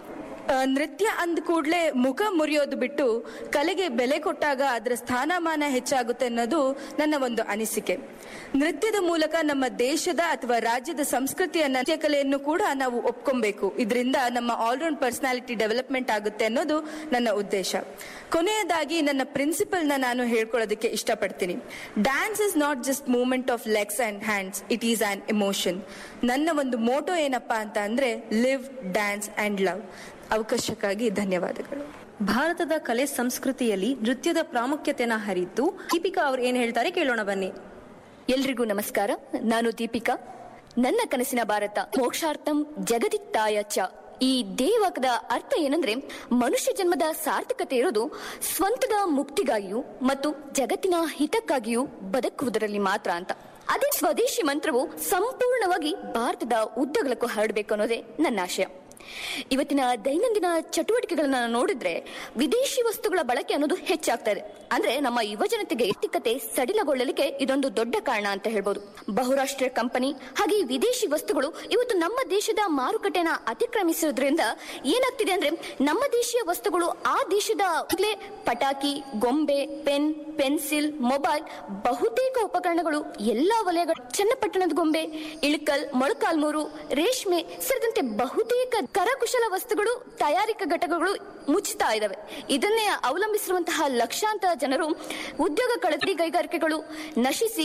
ಆ, ನೃತ್ಯ ಅಂದ ಕೂಡಲೇ ಮುಖ ಮುರಿಯೋದು ಬಿಟ್ಟು ಕಲೆಗೆ ಬೆಲೆ ಕೊಟ್ಟಾಗ ಅದರ ಸ್ಥಾನಮಾನ ಹೆಚ್ಚಾಗುತ್ತೆ ಅನ್ನೋದು ನನ್ನ ಒಂದು ಅನಿಸಿಕೆ ನೃತ್ಯದ ಮೂಲಕ ನಮ್ಮ ದೇಶದ ಅಥವಾ ರಾಜ್ಯದ ಸಂಸ್ಕೃತಿಯ ನೃತ್ಯ ಕಲೆಯನ್ನು ಕೂಡ ನಾವು ಒಪ್ಕೊಬೇಕು ಇದರಿಂದ ನಮ್ಮ ಆಲ್ರೌಂಡ್ ಪರ್ಸನಾಲಿಟಿ ಡೆವಲಪ್ಮೆಂಟ್ ಆಗುತ್ತೆ ಅನ್ನೋದು ನನ್ನ ಉದ್ದೇಶ ಕೊನೆಯದಾಗಿ ನನ್ನ ಪ್ರಿನ್ಸಿಪಲ್ನ ನಾನು ಹೇಳ್ಕೊಳ್ಳೋದಕ್ಕೆ ಇಷ್ಟಪಡ್ತೀನಿ dance is not just movement of legs and hands it is an emotion ನನ್ನ ಒಂದು ಮೋಟೋ ಏನಪ್ಪಾ ಅಂತ ಅಂದ್ರೆ ಲಿವ್ ಡ್ಯಾನ್ಸ್ ಅಂಡ್ ಲವ್ ಅವಕಾಶಕ್ಕಾಗಿ ಧನ್ಯವಾದಗಳು ಭಾರತದ ಕಲೆ ಸಂಸ್ಕೃತಿಯಲ್ಲಿ ನೃತ್ಯದ ಪ್ರಾಮುಖ್ಯತೆನ ಹರಿತು ದೀಪಿಕಾ ಅವ್ರು ಏನ್ ಹೇಳ್ತಾರೆ ಕೇಳೋಣ ಬನ್ನಿ ಎಲ್ರಿಗೂ ನಮಸ್ಕಾರ ನಾನು ದೀಪಿಕಾ ನನ್ನ ಕನಸಿನ ಭಾರತ ಮೋಕ್ಷಾರ್ಥಂ ಜಗದಿತ್ತಾಯ ಚ ಈ ದೇವಕದ ಅರ್ಥ ಏನಂದ್ರೆ ಮನುಷ್ಯ ಜನ್ಮದ ಸಾರ್ಥಕತೆ ಇರೋದು ಸ್ವಂತದ ಮುಕ್ತಿಗಾಗಿಯೂ ಮತ್ತು ಜಗತ್ತಿನ ಹಿತಕ್ಕಾಗಿಯೂ ಬದುಕುವುದರಲ್ಲಿ ಮಾತ್ರ ಅಂತ ಅದೇ ಸ್ವದೇಶಿ ಮಂತ್ರವು ಸಂಪೂರ್ಣವಾಗಿ ಭಾರತದ ಉದ್ದಗಲಕ್ಕೂ ಹರಡಬೇಕು ಅನ್ನೋದೇ ನನ್ನ ಆಶಯ ಇವತ್ತಿನ ದೈನಂದಿನ ಚಟುವಟಿಕೆಗಳನ್ನ ನೋಡಿದ್ರೆ ವಿದೇಶಿ ವಸ್ತುಗಳ ಬಳಕೆ ಅನ್ನೋದು ಹೆಚ್ಚಾಗ್ತಾ ಇದೆ ಅಂದ್ರೆ ನಮ್ಮ ಯುವ ಜನತೆಗೆ ಆರ್ಥಿಕತೆ ಸಡಿಲಗೊಳ್ಳಲಿಕ್ಕೆ ಇದೊಂದು ದೊಡ್ಡ ಕಾರಣ ಅಂತ ಹೇಳ್ಬೋದು ಬಹುರಾಷ್ಟ್ರೀಯ ಕಂಪನಿ ಹಾಗೆ ಈ ವಿದೇಶಿ ವಸ್ತುಗಳು ಇವತ್ತು ನಮ್ಮ ದೇಶದ ಮಾರುಕಟ್ಟೆನ ಅತಿಕ್ರಮಿಸಿರೋದ್ರಿಂದ ಏನಾಗ್ತಿದೆ ಅಂದ್ರೆ ನಮ್ಮ ದೇಶೀಯ ವಸ್ತುಗಳು ಆ ದೇಶದ ಈಗ್ಲೇ ಪಟಾಕಿ ಗೊಂಬೆ ಪೆನ್ ಪೆನ್ಸಿಲ್ ಮೊಬೈಲ್ ಬಹುತೇಕ ಉಪಕರಣಗಳು ಎಲ್ಲಾ ವಲಯಗಳು ಚನ್ನಪಟ್ಟಣದ ಗೊಂಬೆ ಇಳಕಲ್ ಮೊಳಕಾಲ್ಮೂರು ರೇಷ್ಮೆ ಸೇರಿದಂತೆ ಬಹುತೇಕ ಕರಕುಶಲ ವಸ್ತುಗಳು ತಯಾರಿಕಾ ಘಟಕಗಳು ಮುಚ್ಚುತ್ತಾ ಇದಾವೆ ಇದನ್ನೇ ಅವಲಂಬಿಸಿರುವಂತಹ ಲಕ್ಷಾಂತರ ಜನರು ಉದ್ಯೋಗ ಕಳಕಳಿ ಕೈಗಾರಿಕೆಗಳು ನಶಿಸಿ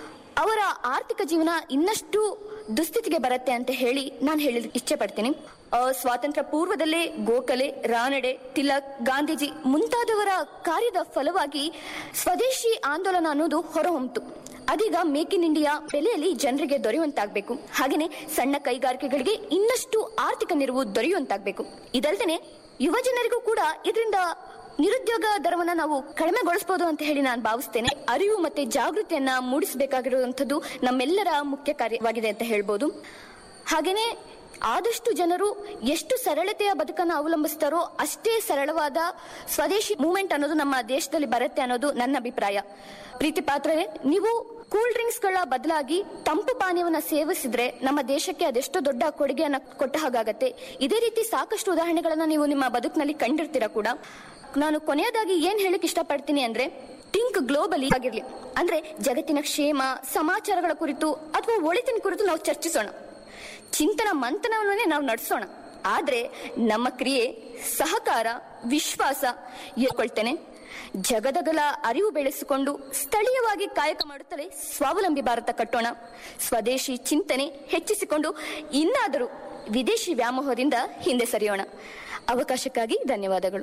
ಅವರ ಆರ್ಥಿಕ ಜೀವನ ಇನ್ನಷ್ಟು ದುಸ್ಥಿತಿಗೆ ಬರುತ್ತೆ ಅಂತ ಹೇಳಿ ನಾನು ಹೇಳಿ ಇಚ್ಛೆ ಪಡ್ತೀನಿ ಆ, ಸ್ವಾತಂತ್ರ್ಯ ಪೂರ್ವದಲ್ಲೇ ಗೋಖಲೆ ರಾನಡೆ ತಿಲಕ್ ಗಾಂಧೀಜಿ ಮುಂತಾದವರ ಕಾರ್ಯದ ಫಲವಾಗಿ ಸ್ವದೇಶಿ ಆಂದೋಲನ ಅನ್ನೋದು ಹೊರಹೊಮ್ಮಿತು ಅದೀಗ ಮೇಕ್ ಇನ್ ಇಂಡಿಯಾ ಬೆಲೆಯಲ್ಲಿ ಜನರಿಗೆ ದೊರೆಯುವಂತಾಗಬೇಕು ಹಾಗೇನೆ ಸಣ್ಣ ಕೈಗಾರಿಕೆಗಳಿಗೆ ಇನ್ನಷ್ಟು ಆರ್ಥಿಕ ನೆರವು ದೊರೆಯುವಂತಾಗಬೇಕು ಇದಲ್ದೇನೆ ಯುವ ಜನರಿಗೂ ಕೂಡ ಇದರಿಂದ ನಿರುದ್ಯೋಗ ದರವನ್ನ ನಾವು ಕಡಿಮೆಗೊಳಿಸಬಹುದು ಅಂತ ಹೇಳಿ ನಾನು ಭಾವಿಸ್ತೇನೆ ಅರಿವು ಮತ್ತೆ ಜಾಗೃತಿಯನ್ನ ಮೂಡಿಸಬೇಕಾಗಿರುವಂತದ್ದು ನಮ್ಮೆಲ್ಲರ ಮುಖ್ಯ ಕಾರ್ಯವಾಗಿದೆ ಅಂತ ಹೇಳ್ಬೋದು ಹಾಗೇನೆ ಆದಷ್ಟು ಜನರು ಎಷ್ಟು ಸರಳತೆಯ ಬದುಕನ್ನು ಅವಲಂಬಿಸ್ತಾರೋ ಅಷ್ಟೇ ಸರಳವಾದ ಸ್ವದೇಶಿ ಮೂವ್ಮೆಂಟ್ ಅನ್ನೋದು ನಮ್ಮ ದೇಶದಲ್ಲಿ ಬರುತ್ತೆ ಅನ್ನೋದು ನನ್ನ ಅಭಿಪ್ರಾಯ ಪ್ರೀತಿ ಪಾತ್ರರೇ ನೀವು ಕೂಲ್ ಡ್ರಿಂಕ್ಸ್ ಗಳ ಬದಲಾಗಿ ತಂಪು ಪಾನೀಯವನ್ನ ಸೇವಿಸಿದ್ರೆ ನಮ್ಮ ದೇಶಕ್ಕೆ ಅದೆಷ್ಟೋ ದೊಡ್ಡ ಕೊಡುಗೆಯನ್ನ ಕೊಟ್ಟ ಹಾಗಾಗತ್ತೆ ಇದೇ ರೀತಿ ಸಾಕಷ್ಟು ಉದಾಹರಣೆಗಳನ್ನ ನೀವು ನಿಮ್ಮ ಬದುಕಿನಲ್ಲಿ ಕಂಡಿರ್ತೀರಾ ಕೂಡ ನಾನು ಕೊನೆಯದಾಗಿ ಏನ್ ಹೇಳಕ್ ಇಷ್ಟಪಡ್ತೀನಿ ಅಂದ್ರೆ ಥಿಂಕ್ ಗ್ಲೋಬಲಿ ಆಗಿರ್ಲಿ ಅಂದ್ರೆ ಜಗತ್ತಿನ ಕ್ಷೇಮ ಸಮಾಚಾರಗಳ ಕುರಿತು ಅಥವಾ ಒಳಿತಿನ ಕುರಿತು ನಾವು ಚರ್ಚಿಸೋಣ ಚಿಂತನ ಮಂಥನವನ್ನೇ ನಾವು ನಡೆಸೋಣ ಆದ್ರೆ ನಮ್ಮ ಕ್ರಿಯೆ ಸಹಕಾರ ವಿಶ್ವಾಸ ಹೇಳ್ಕೊಳ್ತೇನೆ ಜಗದಗಲ ಅರಿವು ಬೆಳೆಸಿಕೊಂಡು ಸ್ಥಳೀಯವಾಗಿ ಕಾಯಕ ಮಾಡುತ್ತಲೇ ಸ್ವಾವಲಂಬಿ ಭಾರತ ಕಟ್ಟೋಣ ಸ್ವದೇಶಿ ಚಿಂತನೆ ಹೆಚ್ಚಿಸಿಕೊಂಡು ಇನ್ನಾದರೂ ವಿದೇಶಿ ವ್ಯಾಮೋಹದಿಂದ ಹಿಂದೆ ಸರಿಯೋಣ ಅವಕಾಶಕ್ಕಾಗಿ ಧನ್ಯವಾದಗಳು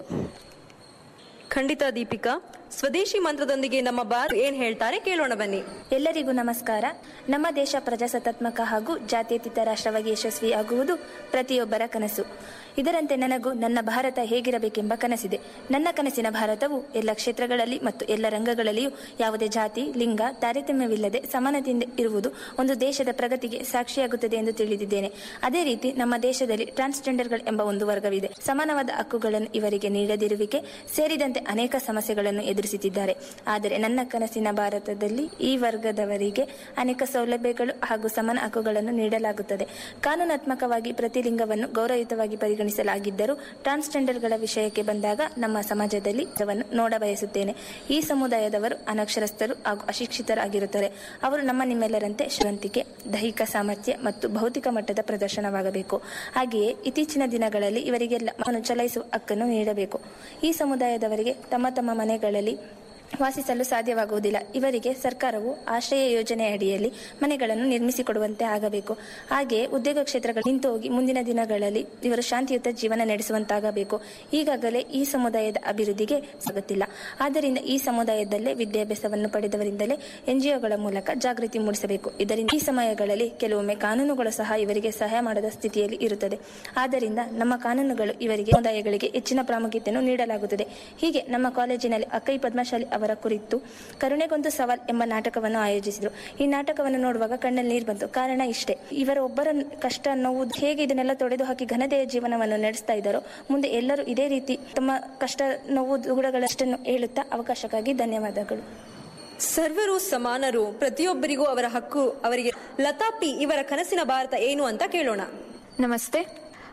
ಖಂಡಿತ ದೀಪಿಕಾ ಸ್ವದೇಶಿ ಮಂತ್ರದೊಂದಿಗೆ ನಮ್ಮ ಬಾರ್ ಏನ್ ಹೇಳ್ತಾರೆ ಕೇಳೋಣ ಬನ್ನಿ ಎಲ್ಲರಿಗೂ ನಮಸ್ಕಾರ ನಮ್ಮ ದೇಶ ಪ್ರಜಾಸತ್ತಾತ್ಮಕ ಹಾಗೂ ಜಾತ್ಯತೀತ ರಾಷ್ಟ್ರವಾಗಿ ಯಶಸ್ವಿಯಾಗುವುದು ಪ್ರತಿಯೊಬ್ಬರ ಕನಸು ಇದರಂತೆ ನನಗೂ ನನ್ನ ಭಾರತ ಹೇಗಿರಬೇಕೆಂಬ ಕನಸಿದೆ ನನ್ನ ಕನಸಿನ ಭಾರತವು ಎಲ್ಲ ಕ್ಷೇತ್ರಗಳಲ್ಲಿ ಮತ್ತು ಎಲ್ಲ ರಂಗಗಳಲ್ಲಿಯೂ ಯಾವುದೇ ಜಾತಿ ಲಿಂಗ ತಾರತಮ್ಯವಿಲ್ಲದೆ ಸಮಾನತೆಯಿಂದ ಇರುವುದು ಒಂದು ದೇಶದ ಪ್ರಗತಿಗೆ ಸಾಕ್ಷಿಯಾಗುತ್ತದೆ ಎಂದು ತಿಳಿದಿದ್ದೇನೆ ಅದೇ ರೀತಿ ನಮ್ಮ ದೇಶದಲ್ಲಿ ಟ್ರಾನ್ಸ್ಜೆಂಡರ್ಗಳು ಎಂಬ ಒಂದು ವರ್ಗವಿದೆ ಸಮಾನವಾದ ಹಕ್ಕುಗಳನ್ನು ಇವರಿಗೆ ನೀಡದಿರುವಿಕೆ ಸೇರಿದಂತೆ ಅನೇಕ ಸಮಸ್ಯೆಗಳನ್ನು ಎದುರಿಸುತ್ತಿದ್ದಾರೆ ಆದರೆ ನನ್ನ ಕನಸಿನ ಭಾರತದಲ್ಲಿ ಈ ವರ್ಗದವರಿಗೆ ಅನೇಕ ಸೌಲಭ್ಯಗಳು ಹಾಗೂ ಸಮಾನ ಹಕ್ಕುಗಳನ್ನು ನೀಡಲಾಗುತ್ತದೆ ಕಾನೂನಾತ್ಮಕವಾಗಿ ಪ್ರತಿ ಲಿಂಗವನ್ನು ಗೌರವಯುತವಾಗಿ ಪರಿಗಣಿಸಲಾಗಿದ್ದರೂ ಟ್ರಾನ್ಸ್ಜೆಂಡರ್ಗಳ ವಿಷಯಕ್ಕೆ ಬಂದಾಗ ನಮ್ಮ ಸಮಾಜದಲ್ಲಿ ಇದನ್ನು ನೋಡಬಯಸುತ್ತೇನೆ ಈ ಸಮುದಾಯದವರು ಅನಕ್ಷರಸ್ಥರು ಹಾಗೂ ಅಶಿಕ್ಷಿತರಾಗಿರುತ್ತಾರೆ ಅವರು ನಮ್ಮ ನಿಮ್ಮೆಲ್ಲರಂತೆ ಶ್ರವಂತಿಕೆ ದೈಹಿಕ ಸಾಮರ್ಥ್ಯ ಮತ್ತು ಭೌತಿಕ ಮಟ್ಟದ ಪ್ರದರ್ಶನವಾಗಬೇಕು ಹಾಗೆಯೇ ಇತ್ತೀಚಿನ ದಿನಗಳಲ್ಲಿ ಇವರಿಗೆಲ್ಲ ಮನ ಚಲಾಯಿಸುವ ಹಕ್ಕನ್ನು ನೀಡಬೇಕು ಈ ಸಮುದಾಯದವರಿಗೆ ತಮ್ಮ ತಮ್ಮ ಮನೆಗಳಲ್ಲಿ ವಾಸಿಸಲು ಸಾಧ್ಯವಾಗುವುದಿಲ್ಲ ಇವರಿಗೆ ಸರ್ಕಾರವು ಆಶ್ರಯ ಯೋಜನೆ ಅಡಿಯಲ್ಲಿ ಮನೆಗಳನ್ನು ನಿರ್ಮಿಸಿಕೊಡುವಂತೆ ಆಗಬೇಕು ಹಾಗೆಯೇ ಉದ್ಯೋಗ ಕ್ಷೇತ್ರಗಳು ನಿಂತು ಹೋಗಿ ಮುಂದಿನ ದಿನಗಳಲ್ಲಿ ಇವರು ಶಾಂತಿಯುತ ಜೀವನ ನಡೆಸುವಂತಾಗಬೇಕು ಈಗಾಗಲೇ ಈ ಸಮುದಾಯದ ಅಭಿವೃದ್ಧಿಗೆ ಸಾಗುತ್ತಿಲ್ಲ ಆದ್ದರಿಂದ ಈ ಸಮುದಾಯದಲ್ಲೇ ವಿದ್ಯಾಭ್ಯಾಸವನ್ನು ಪಡೆದವರಿಂದಲೇ ಎನ್ಜಿಒಗಳ ಮೂಲಕ ಜಾಗೃತಿ ಮೂಡಿಸಬೇಕು ಇದರಿಂದ ಈ ಸಮಯಗಳಲ್ಲಿ ಕೆಲವೊಮ್ಮೆ ಕಾನೂನುಗಳು ಸಹ ಇವರಿಗೆ ಸಹಾಯ ಮಾಡದ ಸ್ಥಿತಿಯಲ್ಲಿ ಇರುತ್ತದೆ ಆದ್ದರಿಂದ ನಮ್ಮ ಕಾನೂನುಗಳು ಇವರಿಗೆ ಸಮುದಾಯಗಳಿಗೆ ಹೆಚ್ಚಿನ ಪ್ರಾಮುಖ್ಯತೆಯನ್ನು ನೀಡಲಾಗುತ್ತದೆ ಹೀಗೆ ನಮ್ಮ ಕಾಲೇಜಿನಲ್ಲಿ ಅಕ್ಕೈ ಪದ್ಮಶಾಲಿ ಅವರ ಕುರಿತು ಕರುಣೆಗೊಂದು ಸವಾಲ್ ಎಂಬ ನಾಟಕವನ್ನು ಆಯೋಜಿಸಿದರು ಈ ನಾಟಕವನ್ನು ನೋಡುವಾಗ ಕಣ್ಣಲ್ಲಿ ನೀರು ಬಂತು ಕಾರಣ ಇಷ್ಟೇ ಇವರ ಒಬ್ಬರ ಕಷ್ಟ ನೋವು ಹೇಗೆ ಇದನ್ನೆಲ್ಲ ತೊಡೆದು ಹಾಕಿ ಘನತೆಯ ಜೀವನವನ್ನು ನಡೆಸ್ತಾ ಇದ್ದಾರೋ ಮುಂದೆ ಎಲ್ಲರೂ ಇದೇ ರೀತಿ ತಮ್ಮ ಕಷ್ಟ ನೋವು ದುಗುಡಗಳಷ್ಟನ್ನು ಹೇಳುತ್ತಾ ಅವಕಾಶಕ್ಕಾಗಿ ಧನ್ಯವಾದಗಳು ಸರ್ವರು ಸಮಾನರು ಪ್ರತಿಯೊಬ್ಬರಿಗೂ ಅವರ ಹಕ್ಕು ಅವರಿಗೆ ಲತಾ ಪಿ ಇವರ ಕನಸಿನ ಭಾರತ ಏನು ಅಂತ ಕೇಳೋಣ ನಮಸ್ತೆ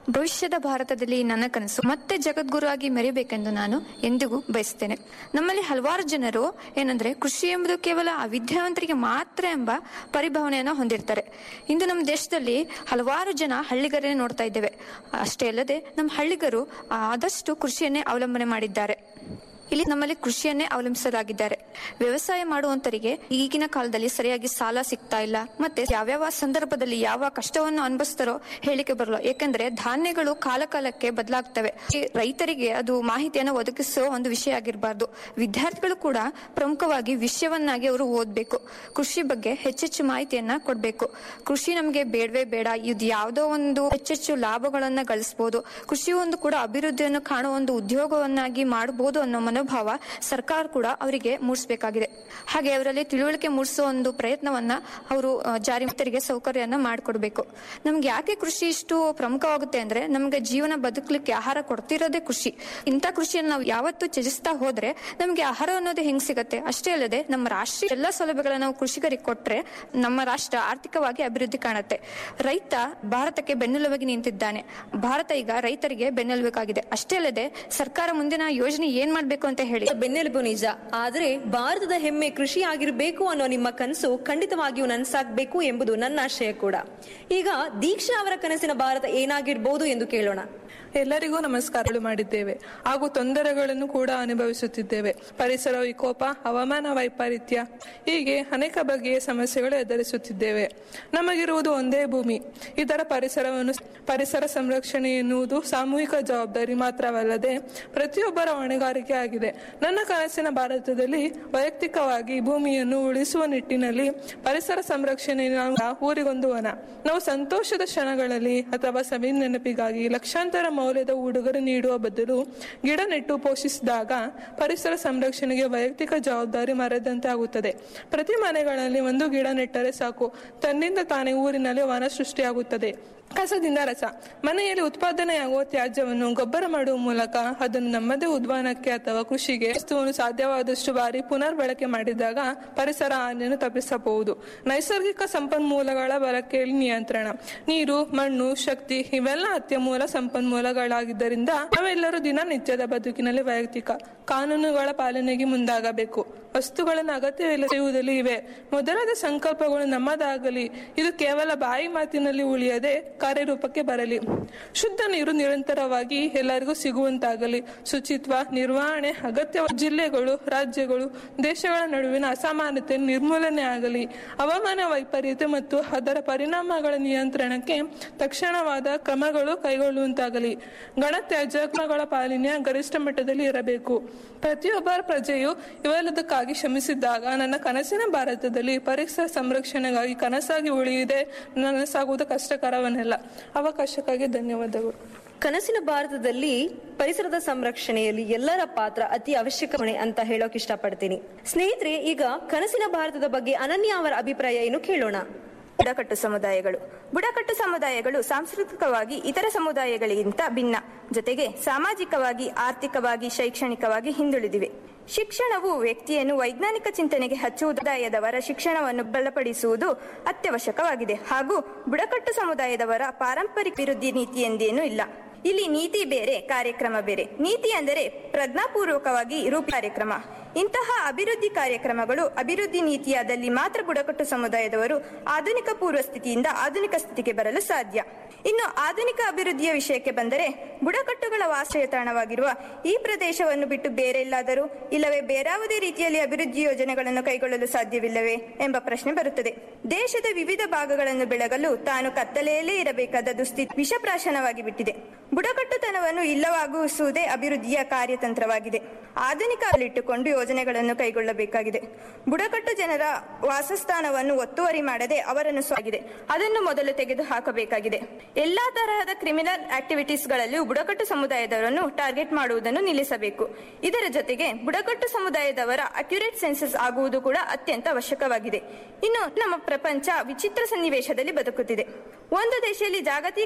ಭವಿಷ್ಯದ ಭಾರತದಲ್ಲಿ ನನ್ನ ಕನಸು ಮತ್ತೆ ಜಗದ್ಗುರುವಾಗಿ ಮೆರಿಬೇಕೆಂದು ನಾನು ಎಂದಿಗೂ ಬಯಸ್ತೇನೆ ನಮ್ಮಲ್ಲಿ ಹಲವಾರು ಜನರು ಏನಂದ್ರೆ ಕೃಷಿ ಎಂಬುದು ಕೇವಲ ಅವಿದ್ಯಾವಂತರಿಗೆ ಮಾತ್ರ ಎಂಬ ಪರಿಭಾವನೆಯನ್ನು ಹೊಂದಿರ್ತಾರೆ ಇಂದು ನಮ್ಮ ದೇಶದಲ್ಲಿ ಹಲವಾರು ಜನ ಹಳ್ಳಿಗರನ್ನೇ ನೋಡ್ತಾ ಇದ್ದೇವೆ ಅಷ್ಟೇ ಅಲ್ಲದೆ ನಮ್ಮ ಹಳ್ಳಿಗರು ಆದಷ್ಟು ಕೃಷಿಯನ್ನೇ ಅವಲಂಬನೆ ಮಾಡಿದ್ದಾರೆ ಇಲ್ಲಿ ನಮ್ಮಲ್ಲಿ ಕೃಷಿಯನ್ನೇ ಅವಲಂಬಿಸಲಾಗಿದ್ದಾರೆ ವ್ಯವಸಾಯ ಮಾಡುವಂತರಿಗೆ ಈಗಿನ ಕಾಲದಲ್ಲಿ ಸರಿಯಾಗಿ ಸಾಲ ಸಿಗ್ತಾ ಇಲ್ಲ ಮತ್ತೆ ಯಾವ್ಯಾವ ಸಂದರ್ಭದಲ್ಲಿ ಯಾವ ಕಷ್ಟವನ್ನು ಅನುಭವಿಸ್ತಾರೋ ಹೇಳಿಕೆ ಬರಲ್ಲ ಯಾಕಂದ್ರೆ ಧಾನ್ಯಗಳು ಕಾಲ ಕಾಲಕ್ಕೆ ಬದಲಾಗ್ತವೆ ಈ ರೈತರಿಗೆ ಅದು ಮಾಹಿತಿಯನ್ನು ಒದಗಿಸೋ ಒಂದು ವಿಷಯ ಆಗಿರಬಾರ್ದು ವಿದ್ಯಾರ್ಥಿಗಳು ಕೂಡ ಪ್ರಮುಖವಾಗಿ ವಿಷಯವನ್ನಾಗಿ ಅವರು ಓದ್ಬೇಕು ಕೃಷಿ ಬಗ್ಗೆ ಹೆಚ್ಚೆಚ್ಚು ಮಾಹಿತಿಯನ್ನ ಕೊಡ್ಬೇಕು ಕೃಷಿ ನಮಗೆ ಬೇಡವೇ ಬೇಡ ಇದು ಯಾವುದೋ ಒಂದು ಹೆಚ್ಚೆಚ್ಚು ಲಾಭಗಳನ್ನ ಗಳಿಸಬಹುದು ಕೃಷಿ ಒಂದು ಕೂಡ ಅಭಿವೃದ್ಧಿಯನ್ನು ಕಾಣುವ ಒಂದು ಉದ್ಯೋಗವನ್ನಾಗಿ ಮಾಡಬಹುದು ಅನ್ನೋ ಮನೋಭಾವ ಸರ್ಕಾರ ಕೂಡ ಅವರಿಗೆ ಮೂಡಿಸಬೇಕಾಗಿದೆ ಹಾಗೆ ಅವರಲ್ಲಿ ತಿಳುವಳಿಕೆ ಮೂಡಿಸೋ ಒಂದು ಪ್ರಯತ್ನವನ್ನ ಅವರು ಆ, ಜಾರಿತರಿಗೆ ಸೌಕರ್ಯನ ಮಾಡಿಕೊಡ್ಬೇಕು ನಮ್ಗೆ ಯಾಕೆ ಕೃಷಿ ಇಷ್ಟು ಪ್ರಮುಖವಾಗುತ್ತೆ ಅಂದ್ರೆ ನಮ್ಗೆ ಜೀವನ ಬದುಕಲಿಕ್ಕೆ ಆಹಾರ ಕೊಡ್ತಿರೋದೇ ಕೃಷಿ ಇಂಥ ಕೃಷಿಯನ್ನು ನಾವು ಯಾವತ್ತು ತ್ಯಜಿಸ್ತಾ ಹೋದ್ರೆ ನಮ್ಗೆ ಆಹಾರ ಅನ್ನೋದು ಹೆಂಗ್ ಸಿಗತ್ತೆ ಅಷ್ಟೇ ಅಲ್ಲದೆ ನಮ್ಮ ರಾಷ್ಟ್ರೀಯ ಎಲ್ಲ ಸೌಲಭ್ಯಗಳನ್ನ ನಾವು ಕೃಷಿಕರಿಗೆ ಕೊಟ್ರೆ ನಮ್ಮ ರಾಷ್ಟ್ರ ಆರ್ಥಿಕವಾಗಿ ಅಭಿವೃದ್ಧಿ ಕಾಣುತ್ತೆ ರೈತ ಭಾರತಕ್ಕೆ ಬೆನ್ನೆಲುಬಾಗಿ ನಿಂತಿದ್ದಾನೆ ಭಾರತ ಈಗ ರೈತರಿಗೆ ಬೆನ್ನೆಲುಬೇಕಾಗಿದೆ ಅಷ್ಟೇ ಅಲ್ಲದೆ ಸರ್ಕಾರ ಮುಂದಿನ ಯೋಜನೆ ಏನ್ ಮಾಡ್ಬೇಕು ಅಂತ ಹೇಳಿ ಬೆನ್ನೆಲುಬು ನಿಜ ಆದ್ರೆ ಭಾರತದ ಹೆಮ್ಮೆ ಕೃಷಿ ಆಗಿರಬೇಕು ಅನ್ನೋ ನಿಮ್ಮ ಕನಸು ಖಂಡಿತವಾಗಿಯೂ ನನ್ಸಾಗ್ಬೇಕು ಎಂಬುದು ನನ್ನ ಆಶಯ ಕೂಡ ಈಗ ದೀಕ್ಷಾ ಅವರ ಕನಸಿನ ಭಾರತ ಏನಾಗಿರ್ಬೋದು ಎಂದು ಕೇಳೋಣ ಎಲ್ಲರಿಗೂ ನಮಸ್ಕಾರಗಳು ಮಾಡಿದ್ದೇವೆ ಹಾಗೂ ತೊಂದರೆಗಳನ್ನು ಕೂಡ ಅನುಭವಿಸುತ್ತಿದ್ದೇವೆ ಪರಿಸರ ವಿಕೋಪ ಹವಾಮಾನ ವೈಪರೀತ್ಯ ಹೀಗೆ ಅನೇಕ ಬಗೆಯ ಸಮಸ್ಯೆಗಳು ಎದುರಿಸುತ್ತಿದ್ದೇವೆ ನಮಗಿರುವುದು ಒಂದೇ ಭೂಮಿ ಇದರ ಪರಿಸರವನ್ನು ಪರಿಸರ ಸಂರಕ್ಷಣೆ ಎನ್ನುವುದು ಸಾಮೂಹಿಕ ಜವಾಬ್ದಾರಿ ಮಾತ್ರವಲ್ಲದೆ ಪ್ರತಿಯೊಬ್ಬರ ಹೊಣೆಗಾರಿಕೆ ಆಗಿದೆ ನನ್ನ ಕನಸಿನ ಭಾರತದಲ್ಲಿ ವೈಯಕ್ತಿಕವಾಗಿ ಭೂಮಿಯನ್ನು ಉಳಿಸುವ ನಿಟ್ಟಿನಲ್ಲಿ ಪರಿಸರ ಸಂರಕ್ಷಣೆ ನಾವು ಊರಿಗೊಂದು ವನ ನಾವು ಸಂತೋಷದ ಕ್ಷಣಗಳಲ್ಲಿ ಅಥವಾ ಸವಿ ನೆನಪಿಗಾಗಿ ಲಕ್ಷಾಂತರ ಮೌಲ್ಯದ ಉಡುಗೊರೆ ನೀಡುವ ಬದಲು ಗಿಡ ನೆಟ್ಟು ಪೋಷಿಸಿದಾಗ ಪರಿಸರ ಸಂರಕ್ಷಣೆಗೆ ವೈಯಕ್ತಿಕ ಜವಾಬ್ದಾರಿ ಮರೆದಂತೆ ಆಗುತ್ತದೆ ಪ್ರತಿ ಮನೆಗಳಲ್ಲಿ ಒಂದು ಗಿಡ ನೆಟ್ಟರೆ ಸಾಕು ತನ್ನಿಂದ ತಾನೇ ಊರಿನಲ್ಲಿ ವನ ಸೃಷ್ಟಿಯಾಗುತ್ತದೆ ಕಸದಿಂದ ರಸ ಮನೆಯಲ್ಲಿ ಉತ್ಪಾದನೆಯಾಗುವ ತ್ಯಾಜ್ಯವನ್ನು ಗೊಬ್ಬರ ಮಾಡುವ ಮೂಲಕ ಅದನ್ನು ನಮ್ಮದೇ ಉದ್ಯಾನಕ್ಕೆ ಅಥವಾ ಕೃಷಿಗೆ ವಸ್ತುವನ್ನು ಸಾಧ್ಯವಾದಷ್ಟು ಬಾರಿ ಪುನರ್ ಬಳಕೆ ಮಾಡಿದಾಗ ಪರಿಸರ ಹಾನಿಯನ್ನು ತಪ್ಪಿಸಬಹುದು ನೈಸರ್ಗಿಕ ಸಂಪನ್ಮೂಲಗಳ ಬಳಕೆಯಲ್ಲಿ ನಿಯಂತ್ರಣ ನೀರು ಮಣ್ಣು ಶಕ್ತಿ ಇವೆಲ್ಲ ಅತ್ಯಮೂಲ ಸಂಪನ್ಮೂಲಗಳಾಗಿದ್ದರಿಂದ ನಾವೆಲ್ಲರೂ ದಿನನಿತ್ಯದ ಬದುಕಿನಲ್ಲಿ ವೈಯಕ್ತಿಕ ಕಾನೂನುಗಳ ಪಾಲನೆಗೆ ಮುಂದಾಗಬೇಕು ವಸ್ತುಗಳನ್ನು ಅಗತ್ಯವಿಲ್ಲದಿರುವುದಲ್ಲಿ ಇವೆ ಮೊದಲಾದ ಸಂಕಲ್ಪಗಳು ನಮ್ಮದಾಗಲಿ ಇದು ಕೇವಲ ಬಾಯಿ ಮಾತಿನಲ್ಲಿ ಉಳಿಯದೆ ಕಾರ್ಯರೂಪಕ್ಕೆ ಬರಲಿ ಶುದ್ಧ ನೀರು ನಿರಂತರವಾಗಿ ಎಲ್ಲರಿಗೂ ಸಿಗುವಂತಾಗಲಿ ಶುಚಿತ್ವ ನಿರ್ವಹಣೆ ಅಗತ್ಯ ಜಿಲ್ಲೆಗಳು ರಾಜ್ಯಗಳು ದೇಶಗಳ ನಡುವಿನ ಅಸಮಾನತೆ ನಿರ್ಮೂಲನೆ ಆಗಲಿ ಹವಾಮಾನ ವೈಪರೀತ್ಯ ಮತ್ತು ಅದರ ಪರಿಣಾಮಗಳ ನಿಯಂತ್ರಣಕ್ಕೆ ತಕ್ಷಣವಾದ ಕ್ರಮಗಳು ಕೈಗೊಳ್ಳುವಂತಾಗಲಿ ಘನತ್ಯಾಜ್ಯಗಳ ಪಾಲನೆಯ ಗರಿಷ್ಠ ಮಟ್ಟದಲ್ಲಿ ಇರಬೇಕು ಪ್ರತಿಯೊಬ್ಬ ಪ್ರಜೆಯು ಇವೆಲ್ಲದಕ್ಕಾಗಿ ಶ್ರಮಿಸಿದ್ದಾಗ ನನ್ನ ಕನಸಿನ ಭಾರತದಲ್ಲಿ ಪರಿಸರ ಸಂರಕ್ಷಣೆಗಾಗಿ ಕನಸಾಗಿ ಉಳಿಯಿದೆ ನನಸಾಗುವುದು ಕಷ್ಟಕರವನ್ನೆಲ್ಲ ಅವಕಾಶಕ್ಕಾಗಿ ಧನ್ಯವಾದಗಳು ಕನಸಿನ ಭಾರತದಲ್ಲಿ ಪರಿಸರದ ಸಂರಕ್ಷಣೆಯಲ್ಲಿ ಎಲ್ಲರ ಪಾತ್ರ ಅತಿ ಅವಶ್ಯಕವಣೆ ಅಂತ ಹೇಳೋಕೆ ಇಷ್ಟಪಡ್ತೀನಿ ಸ್ನೇಹಿತರೆ ಈಗ ಕನಸಿನ ಭಾರತದ ಬಗ್ಗೆ ಅನನ್ಯ ಅವರ ಅಭಿಪ್ರಾಯ ಏನು ಕೇಳೋಣ ಬುಡಕಟ್ಟು ಸಮುದಾಯಗಳು ಬುಡಕಟ್ಟು ಸಮುದಾಯಗಳು ಸಾಂಸ್ಕೃತಿಕವಾಗಿ ಇತರ ಸಮುದಾಯಗಳಿಗಿಂತ ಭಿನ್ನ ಜೊತೆಗೆ ಸಾಮಾಜಿಕವಾಗಿ ಆರ್ಥಿಕವಾಗಿ ಶೈಕ್ಷಣಿಕವಾಗಿ ಹಿಂದುಳಿದಿವೆ ಶಿಕ್ಷಣವು ವ್ಯಕ್ತಿಯನ್ನು ವೈಜ್ಞಾನಿಕ ಚಿಂತನೆಗೆ ಹಚ್ಚುವುದಾಯದವರ ಶಿಕ್ಷಣವನ್ನು ಬಲಪಡಿಸುವುದು ಅತ್ಯವಶ್ಯಕವಾಗಿದೆ ಹಾಗೂ ಬುಡಕಟ್ಟು ಸಮುದಾಯದವರ ಪಾರಂಪರಿಕ ಅಭಿವೃದ್ಧಿ ನೀತಿ ಎಂದೇನೂ ಇಲ್ಲ ಇಲ್ಲಿ ನೀತಿ ಬೇರೆ ಕಾರ್ಯಕ್ರಮ ಬೇರೆ ನೀತಿ ಅಂದರೆ ಪ್ರಜ್ಞಾಪೂರ್ವಕವಾಗಿ ರೂಪ ಕಾರ್ಯಕ್ರಮ ಇಂತಹ ಅಭಿವೃದ್ಧಿ ಕಾರ್ಯಕ್ರಮಗಳು ಅಭಿವೃದ್ಧಿ ನೀತಿಯಾದಲ್ಲಿ ಮಾತ್ರ ಬುಡಕಟ್ಟು ಸಮುದಾಯದವರು ಆಧುನಿಕ ಪೂರ್ವ ಸ್ಥಿತಿಯಿಂದ ಆಧುನಿಕ ಸ್ಥಿತಿಗೆ ಬರಲು ಸಾಧ್ಯ ಇನ್ನು ಆಧುನಿಕ ಅಭಿವೃದ್ಧಿಯ ವಿಷಯಕ್ಕೆ ಬಂದರೆ ಬುಡಕಟ್ಟುಗಳ ವಾಸಯ ತಾಣವಾಗಿರುವ ಈ ಪ್ರದೇಶವನ್ನು ಬಿಟ್ಟು ಬೇರೆಲ್ಲಾದರೂ ಇಲ್ಲವೇ ಬೇರಾವುದೇ ರೀತಿಯಲ್ಲಿ ಅಭಿವೃದ್ಧಿ ಯೋಜನೆಗಳನ್ನು ಕೈಗೊಳ್ಳಲು ಸಾಧ್ಯವಿಲ್ಲವೇ ಎಂಬ ಪ್ರಶ್ನೆ ಬರುತ್ತದೆ ದೇಶದ ವಿವಿಧ ಭಾಗಗಳನ್ನು ಬೆಳಗಲು ತಾನು ಕತ್ತಲೆಯಲ್ಲೇ ಇರಬೇಕಾದ ದುಸ್ಥಿತಿ ವಿಷಪ್ರಾಶನವಾಗಿ ಬಿಟ್ಟಿದೆ ಬುಡಕಟ್ಟುತನವನ್ನು ಇಲ್ಲವಾಗುಸುವುದೇ ಅಭಿವೃದ್ಧಿಯ ಕಾರ್ಯತಂತ್ರವಾಗಿದೆ ಆಧುನಿಕಲ್ಲಿಟ್ಟುಕೊಂಡು ಯೋಜನೆಗಳನ್ನು ಕೈಗೊಳ್ಳಬೇಕಾಗಿದೆ ಬುಡಕಟ್ಟು ಜನರ ವಾಸಸ್ಥಾನವನ್ನು ಒತ್ತುವರಿ ಮಾಡದೆ ಅವರನ್ನು ಸಾಗಿದೆ ಅದನ್ನು ಮೊದಲು ತೆಗೆದು ಹಾಕಬೇಕಾಗಿದೆ ಎಲ್ಲಾ ತರಹದ ಕ್ರಿಮಿನಲ್ ಆಕ್ಟಿವಿಟೀಸ್ಗಳಲ್ಲಿಯೂ ಬುಡಕಟ್ಟು ಸಮುದಾಯದವರನ್ನು ಟಾರ್ಗೆಟ್ ಮಾಡುವುದನ್ನು ನಿಲ್ಲಿಸಬೇಕು ಇದರ ಜೊತೆಗೆ ಬುಡಕಟ್ಟು ಸಮುದಾಯದವರ ಅಕ್ಯುರೇಟ್ ಸೆನ್ಸಸ್ ಆಗುವುದು ಕೂಡ ಅತ್ಯಂತ ಅವಶ್ಯಕವಾಗಿದೆ ಇನ್ನು ನಮ್ಮ ಪ್ರಪಂಚ ವಿಚಿತ್ರ ಸನ್ನಿವೇಶದಲ್ಲಿ ಬದುಕುತ್ತಿದೆ ಒಂದು ದೇಶದಲ್ಲಿ ಜಾಗತೀಕರಣ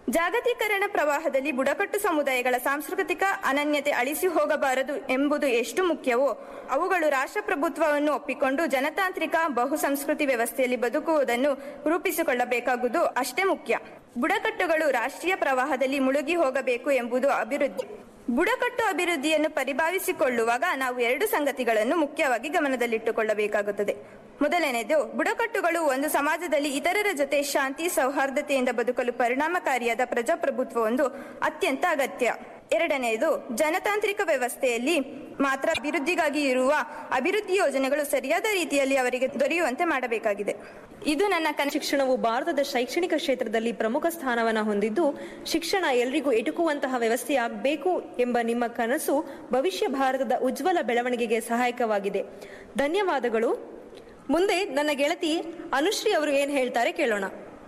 ಜಾಗತೀಕರಣ ಪ್ರವಾಹದಲ್ಲಿ ಬುಡಕಟ್ಟು ಸಮುದಾಯಗಳ ಸಾಂಸ್ಕೃತಿಕ ಅನನ್ಯತೆ ಅಳಿಸಿ ಹೋಗಬಾರದು ಎಂಬುದು ಎಷ್ಟು ಮುಖ್ಯವೋ ಅವುಗಳು ರಾಷ್ಟ್ರಪ್ರಭುತ್ವವನ್ನು ಒಪ್ಪಿಕೊಂಡು ಜನತಾಂತ್ರಿಕ ಬಹುಸಂಸ್ಕೃತಿ ವ್ಯವಸ್ಥೆಯಲ್ಲಿ ಬದುಕುವುದನ್ನು ರೂಪಿಸಿಕೊಳ್ಳಬೇಕಾಗುವುದು ಅಷ್ಟೇ ಮುಖ್ಯ ಬುಡಕಟ್ಟುಗಳು ರಾಷ್ಟ್ರೀಯ ಪ್ರವಾಹದಲ್ಲಿ ಮುಳುಗಿ ಹೋಗಬೇಕು ಎಂಬುದು ಅಭಿವೃದ್ಧಿ ಬುಡಕಟ್ಟು ಅಭಿವೃದ್ಧಿಯನ್ನು ಪರಿಭಾವಿಸಿಕೊಳ್ಳುವಾಗ ನಾವು ಎರಡು ಸಂಗತಿಗಳನ್ನು ಮುಖ್ಯವಾಗಿ ಗಮನದಲ್ಲಿಟ್ಟುಕೊಳ್ಳಬೇಕಾಗುತ್ತದೆ ಮೊದಲನೆಯದು ಬುಡಕಟ್ಟುಗಳು ಒಂದು ಸಮಾಜದಲ್ಲಿ ಇತರರ ಜೊತೆ ಶಾಂತಿ ಸೌಹಾರ್ದತೆಯಿಂದ ಬದುಕಲು ಪರಿಣಾಮಕಾರಿಯಾದ ಪ್ರಜಾಪ್ರಭುತ್ವವೊಂದು ಅತ್ಯಂತ ಅಗತ್ಯ ಎರಡನೆಯದು ಜನತಾಂತ್ರಿಕ ವ್ಯವಸ್ಥೆಯಲ್ಲಿ ಮಾತ್ರ ಅಭಿವೃದ್ಧಿಗಾಗಿ ಇರುವ ಅಭಿವೃದ್ಧಿ ಯೋಜನೆಗಳು ಸರಿಯಾದ ರೀತಿಯಲ್ಲಿ ಅವರಿಗೆ ದೊರೆಯುವಂತೆ ಮಾಡಬೇಕಾಗಿದೆ ಇದು ನನ್ನ ಕನ ಶಿಕ್ಷಣವು ಭಾರತದ ಶೈಕ್ಷಣಿಕ ಕ್ಷೇತ್ರದಲ್ಲಿ ಪ್ರಮುಖ ಸ್ಥಾನವನ್ನು ಹೊಂದಿದ್ದು ಶಿಕ್ಷಣ ಎಲ್ರಿಗೂ ಎಟುಕುವಂತಹ ವ್ಯವಸ್ಥೆಯಾಗಬೇಕು ಎಂಬ ನಿಮ್ಮ ಕನಸು ಭವಿಷ್ಯ ಭಾರತದ ಉಜ್ವಲ ಬೆಳವಣಿಗೆಗೆ ಸಹಾಯಕವಾಗಿದೆ ಧನ್ಯವಾದಗಳು ಮುಂದೆ ನನ್ನ ಗೆಳತಿ ಅನುಶ್ರೀ ಅವರು ಏನ್ ಹೇಳ್ತಾರೆ ಕೇಳೋಣ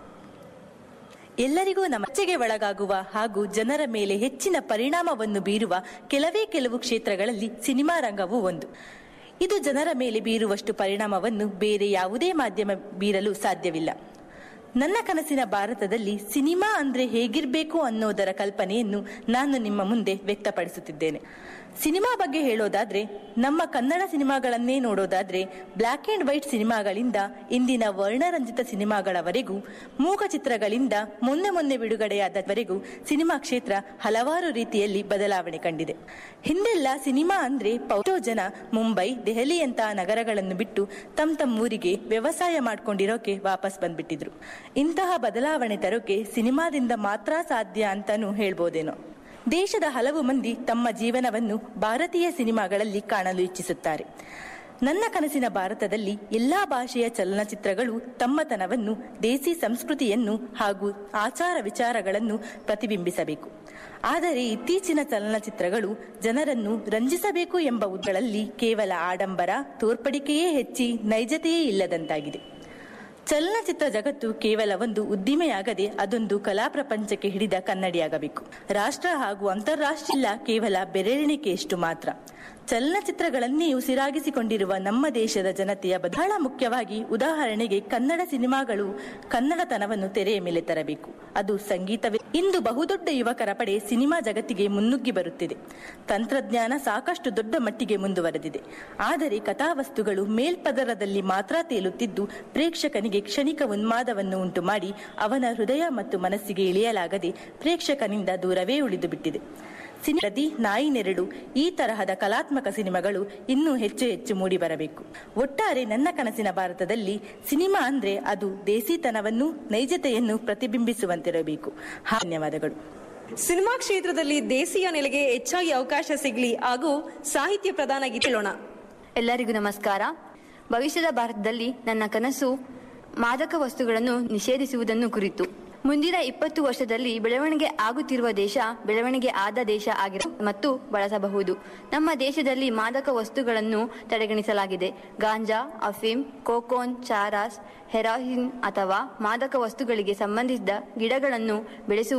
ಎಲ್ಲರಿಗೂ ನಮಚ್ಚೆಗೆ ಒಳಗಾಗುವ ಹಾಗೂ ಜನರ ಮೇಲೆ ಹೆಚ್ಚಿನ ಪರಿಣಾಮವನ್ನು ಬೀರುವ ಕೆಲವೇ ಕೆಲವು ಕ್ಷೇತ್ರಗಳಲ್ಲಿ ಸಿನಿಮಾ ರಂಗವೂ ಒಂದು ಇದು ಜನರ ಮೇಲೆ ಬೀರುವಷ್ಟು ಪರಿಣಾಮವನ್ನು ಬೇರೆ ಯಾವುದೇ ಮಾಧ್ಯಮ ಬೀರಲು ಸಾಧ್ಯವಿಲ್ಲ ನನ್ನ ಕನಸಿನ ಭಾರತದಲ್ಲಿ ಸಿನಿಮಾ ಅಂದ್ರೆ ಹೇಗಿರ್ಬೇಕು ಅನ್ನೋದರ ಕಲ್ಪನೆಯನ್ನು ನಾನು ನಿಮ್ಮ ಮುಂದೆ ವ್ಯಕ್ತಪಡಿಸುತ್ತಿದ್ದೇನೆ ಸಿನಿಮಾ ಬಗ್ಗೆ ಹೇಳೋದಾದ್ರೆ ನಮ್ಮ ಕನ್ನಡ ಸಿನಿಮಾಗಳನ್ನೇ ನೋಡೋದಾದ್ರೆ ಬ್ಲ್ಯಾಕ್ ಅಂಡ್ ವೈಟ್ ಸಿನಿಮಾಗಳಿಂದ ಇಂದಿನ ವರ್ಣರಂಜಿತ ಸಿನಿಮಾಗಳವರೆಗೂ ಮೂಕ ಚಿತ್ರಗಳಿಂದ ಮೊನ್ನೆ ಮೊನ್ನೆ ಬಿಡುಗಡೆಯಾದವರೆಗೂ ಸಿನಿಮಾ ಕ್ಷೇತ್ರ ಹಲವಾರು ರೀತಿಯಲ್ಲಿ ಬದಲಾವಣೆ ಕಂಡಿದೆ ಹಿಂದೆಲ್ಲ ಸಿನಿಮಾ ಅಂದ್ರೆ ಪೌಟೋ ಜನ ಮುಂಬೈ ದೆಹಲಿಯಂತಹ ನಗರಗಳನ್ನು ಬಿಟ್ಟು ತಮ್ಮ ತಮ್ಮ ಊರಿಗೆ ವ್ಯವಸಾಯ ಮಾಡ್ಕೊಂಡಿರೋಕೆ ವಾಪಸ್ ಬಂದ್ಬಿಟ್ಟಿದ್ರು ಇಂತಹ ಬದಲಾವಣೆ ತರೋಕೆ ಸಿನಿಮಾದಿಂದ ಮಾತ್ರ ಸಾಧ್ಯ ಅಂತಾನೂ ಹೇಳ್ಬೋದೇನೋ ದೇಶದ ಹಲವು ಮಂದಿ ತಮ್ಮ ಜೀವನವನ್ನು ಭಾರತೀಯ ಸಿನಿಮಾಗಳಲ್ಲಿ ಕಾಣಲು ಇಚ್ಛಿಸುತ್ತಾರೆ ನನ್ನ ಕನಸಿನ ಭಾರತದಲ್ಲಿ ಎಲ್ಲಾ ಭಾಷೆಯ ಚಲನಚಿತ್ರಗಳು ತಮ್ಮತನವನ್ನು ದೇಸಿ ಸಂಸ್ಕೃತಿಯನ್ನು ಹಾಗೂ ಆಚಾರ ವಿಚಾರಗಳನ್ನು ಪ್ರತಿಬಿಂಬಿಸಬೇಕು ಆದರೆ ಇತ್ತೀಚಿನ ಚಲನಚಿತ್ರಗಳು ಜನರನ್ನು ರಂಜಿಸಬೇಕು ಎಂಬ ಉದ್ಗಳಲ್ಲಿ ಕೇವಲ ಆಡಂಬರ ತೋರ್ಪಡಿಕೆಯೇ ಹೆಚ್ಚಿ ನೈಜತೆಯೇ ಇಲ್ಲದಂತಾಗಿದೆ ಚಲನಚಿತ್ರ ಜಗತ್ತು ಕೇವಲ ಒಂದು ಉದ್ದಿಮೆಯಾಗದೆ ಅದೊಂದು ಕಲಾ ಪ್ರಪಂಚಕ್ಕೆ ಹಿಡಿದ ಕನ್ನಡಿಯಾಗಬೇಕು ರಾಷ್ಟ್ರ ಹಾಗೂ ಅಂತಾರಾಷ್ಟ್ರೀಯ ಕೇವಲ ಬೆರಳೆಣಿಕೆಯಷ್ಟು ಮಾತ್ರ ಚಲನಚಿತ್ರಗಳನ್ನೇ ಉಸಿರಾಗಿಸಿಕೊಂಡಿರುವ ನಮ್ಮ ದೇಶದ ಜನತೆಯ ಬಹಳ ಮುಖ್ಯವಾಗಿ ಉದಾಹರಣೆಗೆ ಕನ್ನಡ ಸಿನಿಮಾಗಳು ಕನ್ನಡತನವನ್ನು ತೆರೆಯ ಮೇಲೆ ತರಬೇಕು ಅದು ಸಂಗೀತವೇ ಇಂದು ಬಹುದೊಡ್ಡ ಯುವಕರ ಪಡೆ ಸಿನಿಮಾ ಜಗತ್ತಿಗೆ ಮುನ್ನುಗ್ಗಿ ಬರುತ್ತಿದೆ ತಂತ್ರಜ್ಞಾನ ಸಾಕಷ್ಟು ದೊಡ್ಡ ಮಟ್ಟಿಗೆ ಮುಂದುವರೆದಿದೆ ಆದರೆ ಕಥಾವಸ್ತುಗಳು ಮೇಲ್ಪದರದಲ್ಲಿ ಮಾತ್ರ ತೇಲುತ್ತಿದ್ದು ಪ್ರೇಕ್ಷಕನಿಗೆ ಕ್ಷಣಿಕ ಉನ್ಮಾದವನ್ನು ಉಂಟು ಮಾಡಿ ಅವನ ಹೃದಯ ಮತ್ತು ಮನಸ್ಸಿಗೆ ಇಳಿಯಲಾಗದೆ ಪ್ರೇಕ್ಷಕನಿಂದ ದೂರವೇ ಉಳಿದು ಬಿಟ್ಟಿದೆ ಸಿನಿಮದಿ ನಾಯಿ ನೆರಳು ಈ ತರಹದ ಕಲಾತ್ಮಕ ಸಿನಿಮಾಗಳು ಇನ್ನೂ ಹೆಚ್ಚು ಹೆಚ್ಚು ಮೂಡಿ ಬರಬೇಕು ಒಟ್ಟಾರೆ ನನ್ನ ಕನಸಿನ ಭಾರತದಲ್ಲಿ ಸಿನಿಮಾ ಅಂದ್ರೆ ಅದು ದೇಸಿತನವನ್ನು ನೈಜತೆಯನ್ನು ಪ್ರತಿಬಿಂಬಿಸುವಂತಿರಬೇಕು ಧನ್ಯವಾದಗಳು ಸಿನಿಮಾ ಕ್ಷೇತ್ರದಲ್ಲಿ ದೇಸಿಯ ನೆಲೆಗೆ ಹೆಚ್ಚಾಗಿ ಅವಕಾಶ ಸಿಗಲಿ ಹಾಗೂ ಸಾಹಿತ್ಯ ಪ್ರಧಾನ ಕೇಳೋಣ ಎಲ್ಲರಿಗೂ ನಮಸ್ಕಾರ ಭವಿಷ್ಯದ ಭಾರತದಲ್ಲಿ ನನ್ನ ಕನಸು ಮಾದಕ ವಸ್ತುಗಳನ್ನು ನಿಷೇಧಿಸುವುದನ್ನು ಕುರಿತು ಮುಂದಿನ ಇಪ್ಪತ್ತು ವರ್ಷದಲ್ಲಿ ಬೆಳವಣಿಗೆ ಆಗುತ್ತಿರುವ ದೇಶ ಬೆಳವಣಿಗೆ ಆದ ದೇಶ ಆಗಿರ ಮತ್ತು ಬಳಸಬಹುದು ನಮ್ಮ ದೇಶದಲ್ಲಿ ಮಾದಕ ವಸ್ತುಗಳನ್ನು ತಡೆಗಣಿಸಲಾಗಿದೆ ಗಾಂಜಾ ಅಫೀಮ್ ಕೋಕೋನ್ ಚಾರಾಸ್ ಹೆರಾಯಿನ್ ಅಥವಾ ಮಾದಕ ವಸ್ತುಗಳಿಗೆ ಸಂಬಂಧಿಸಿದ ಗಿಡಗಳನ್ನು ಬೆಳೆಸುವ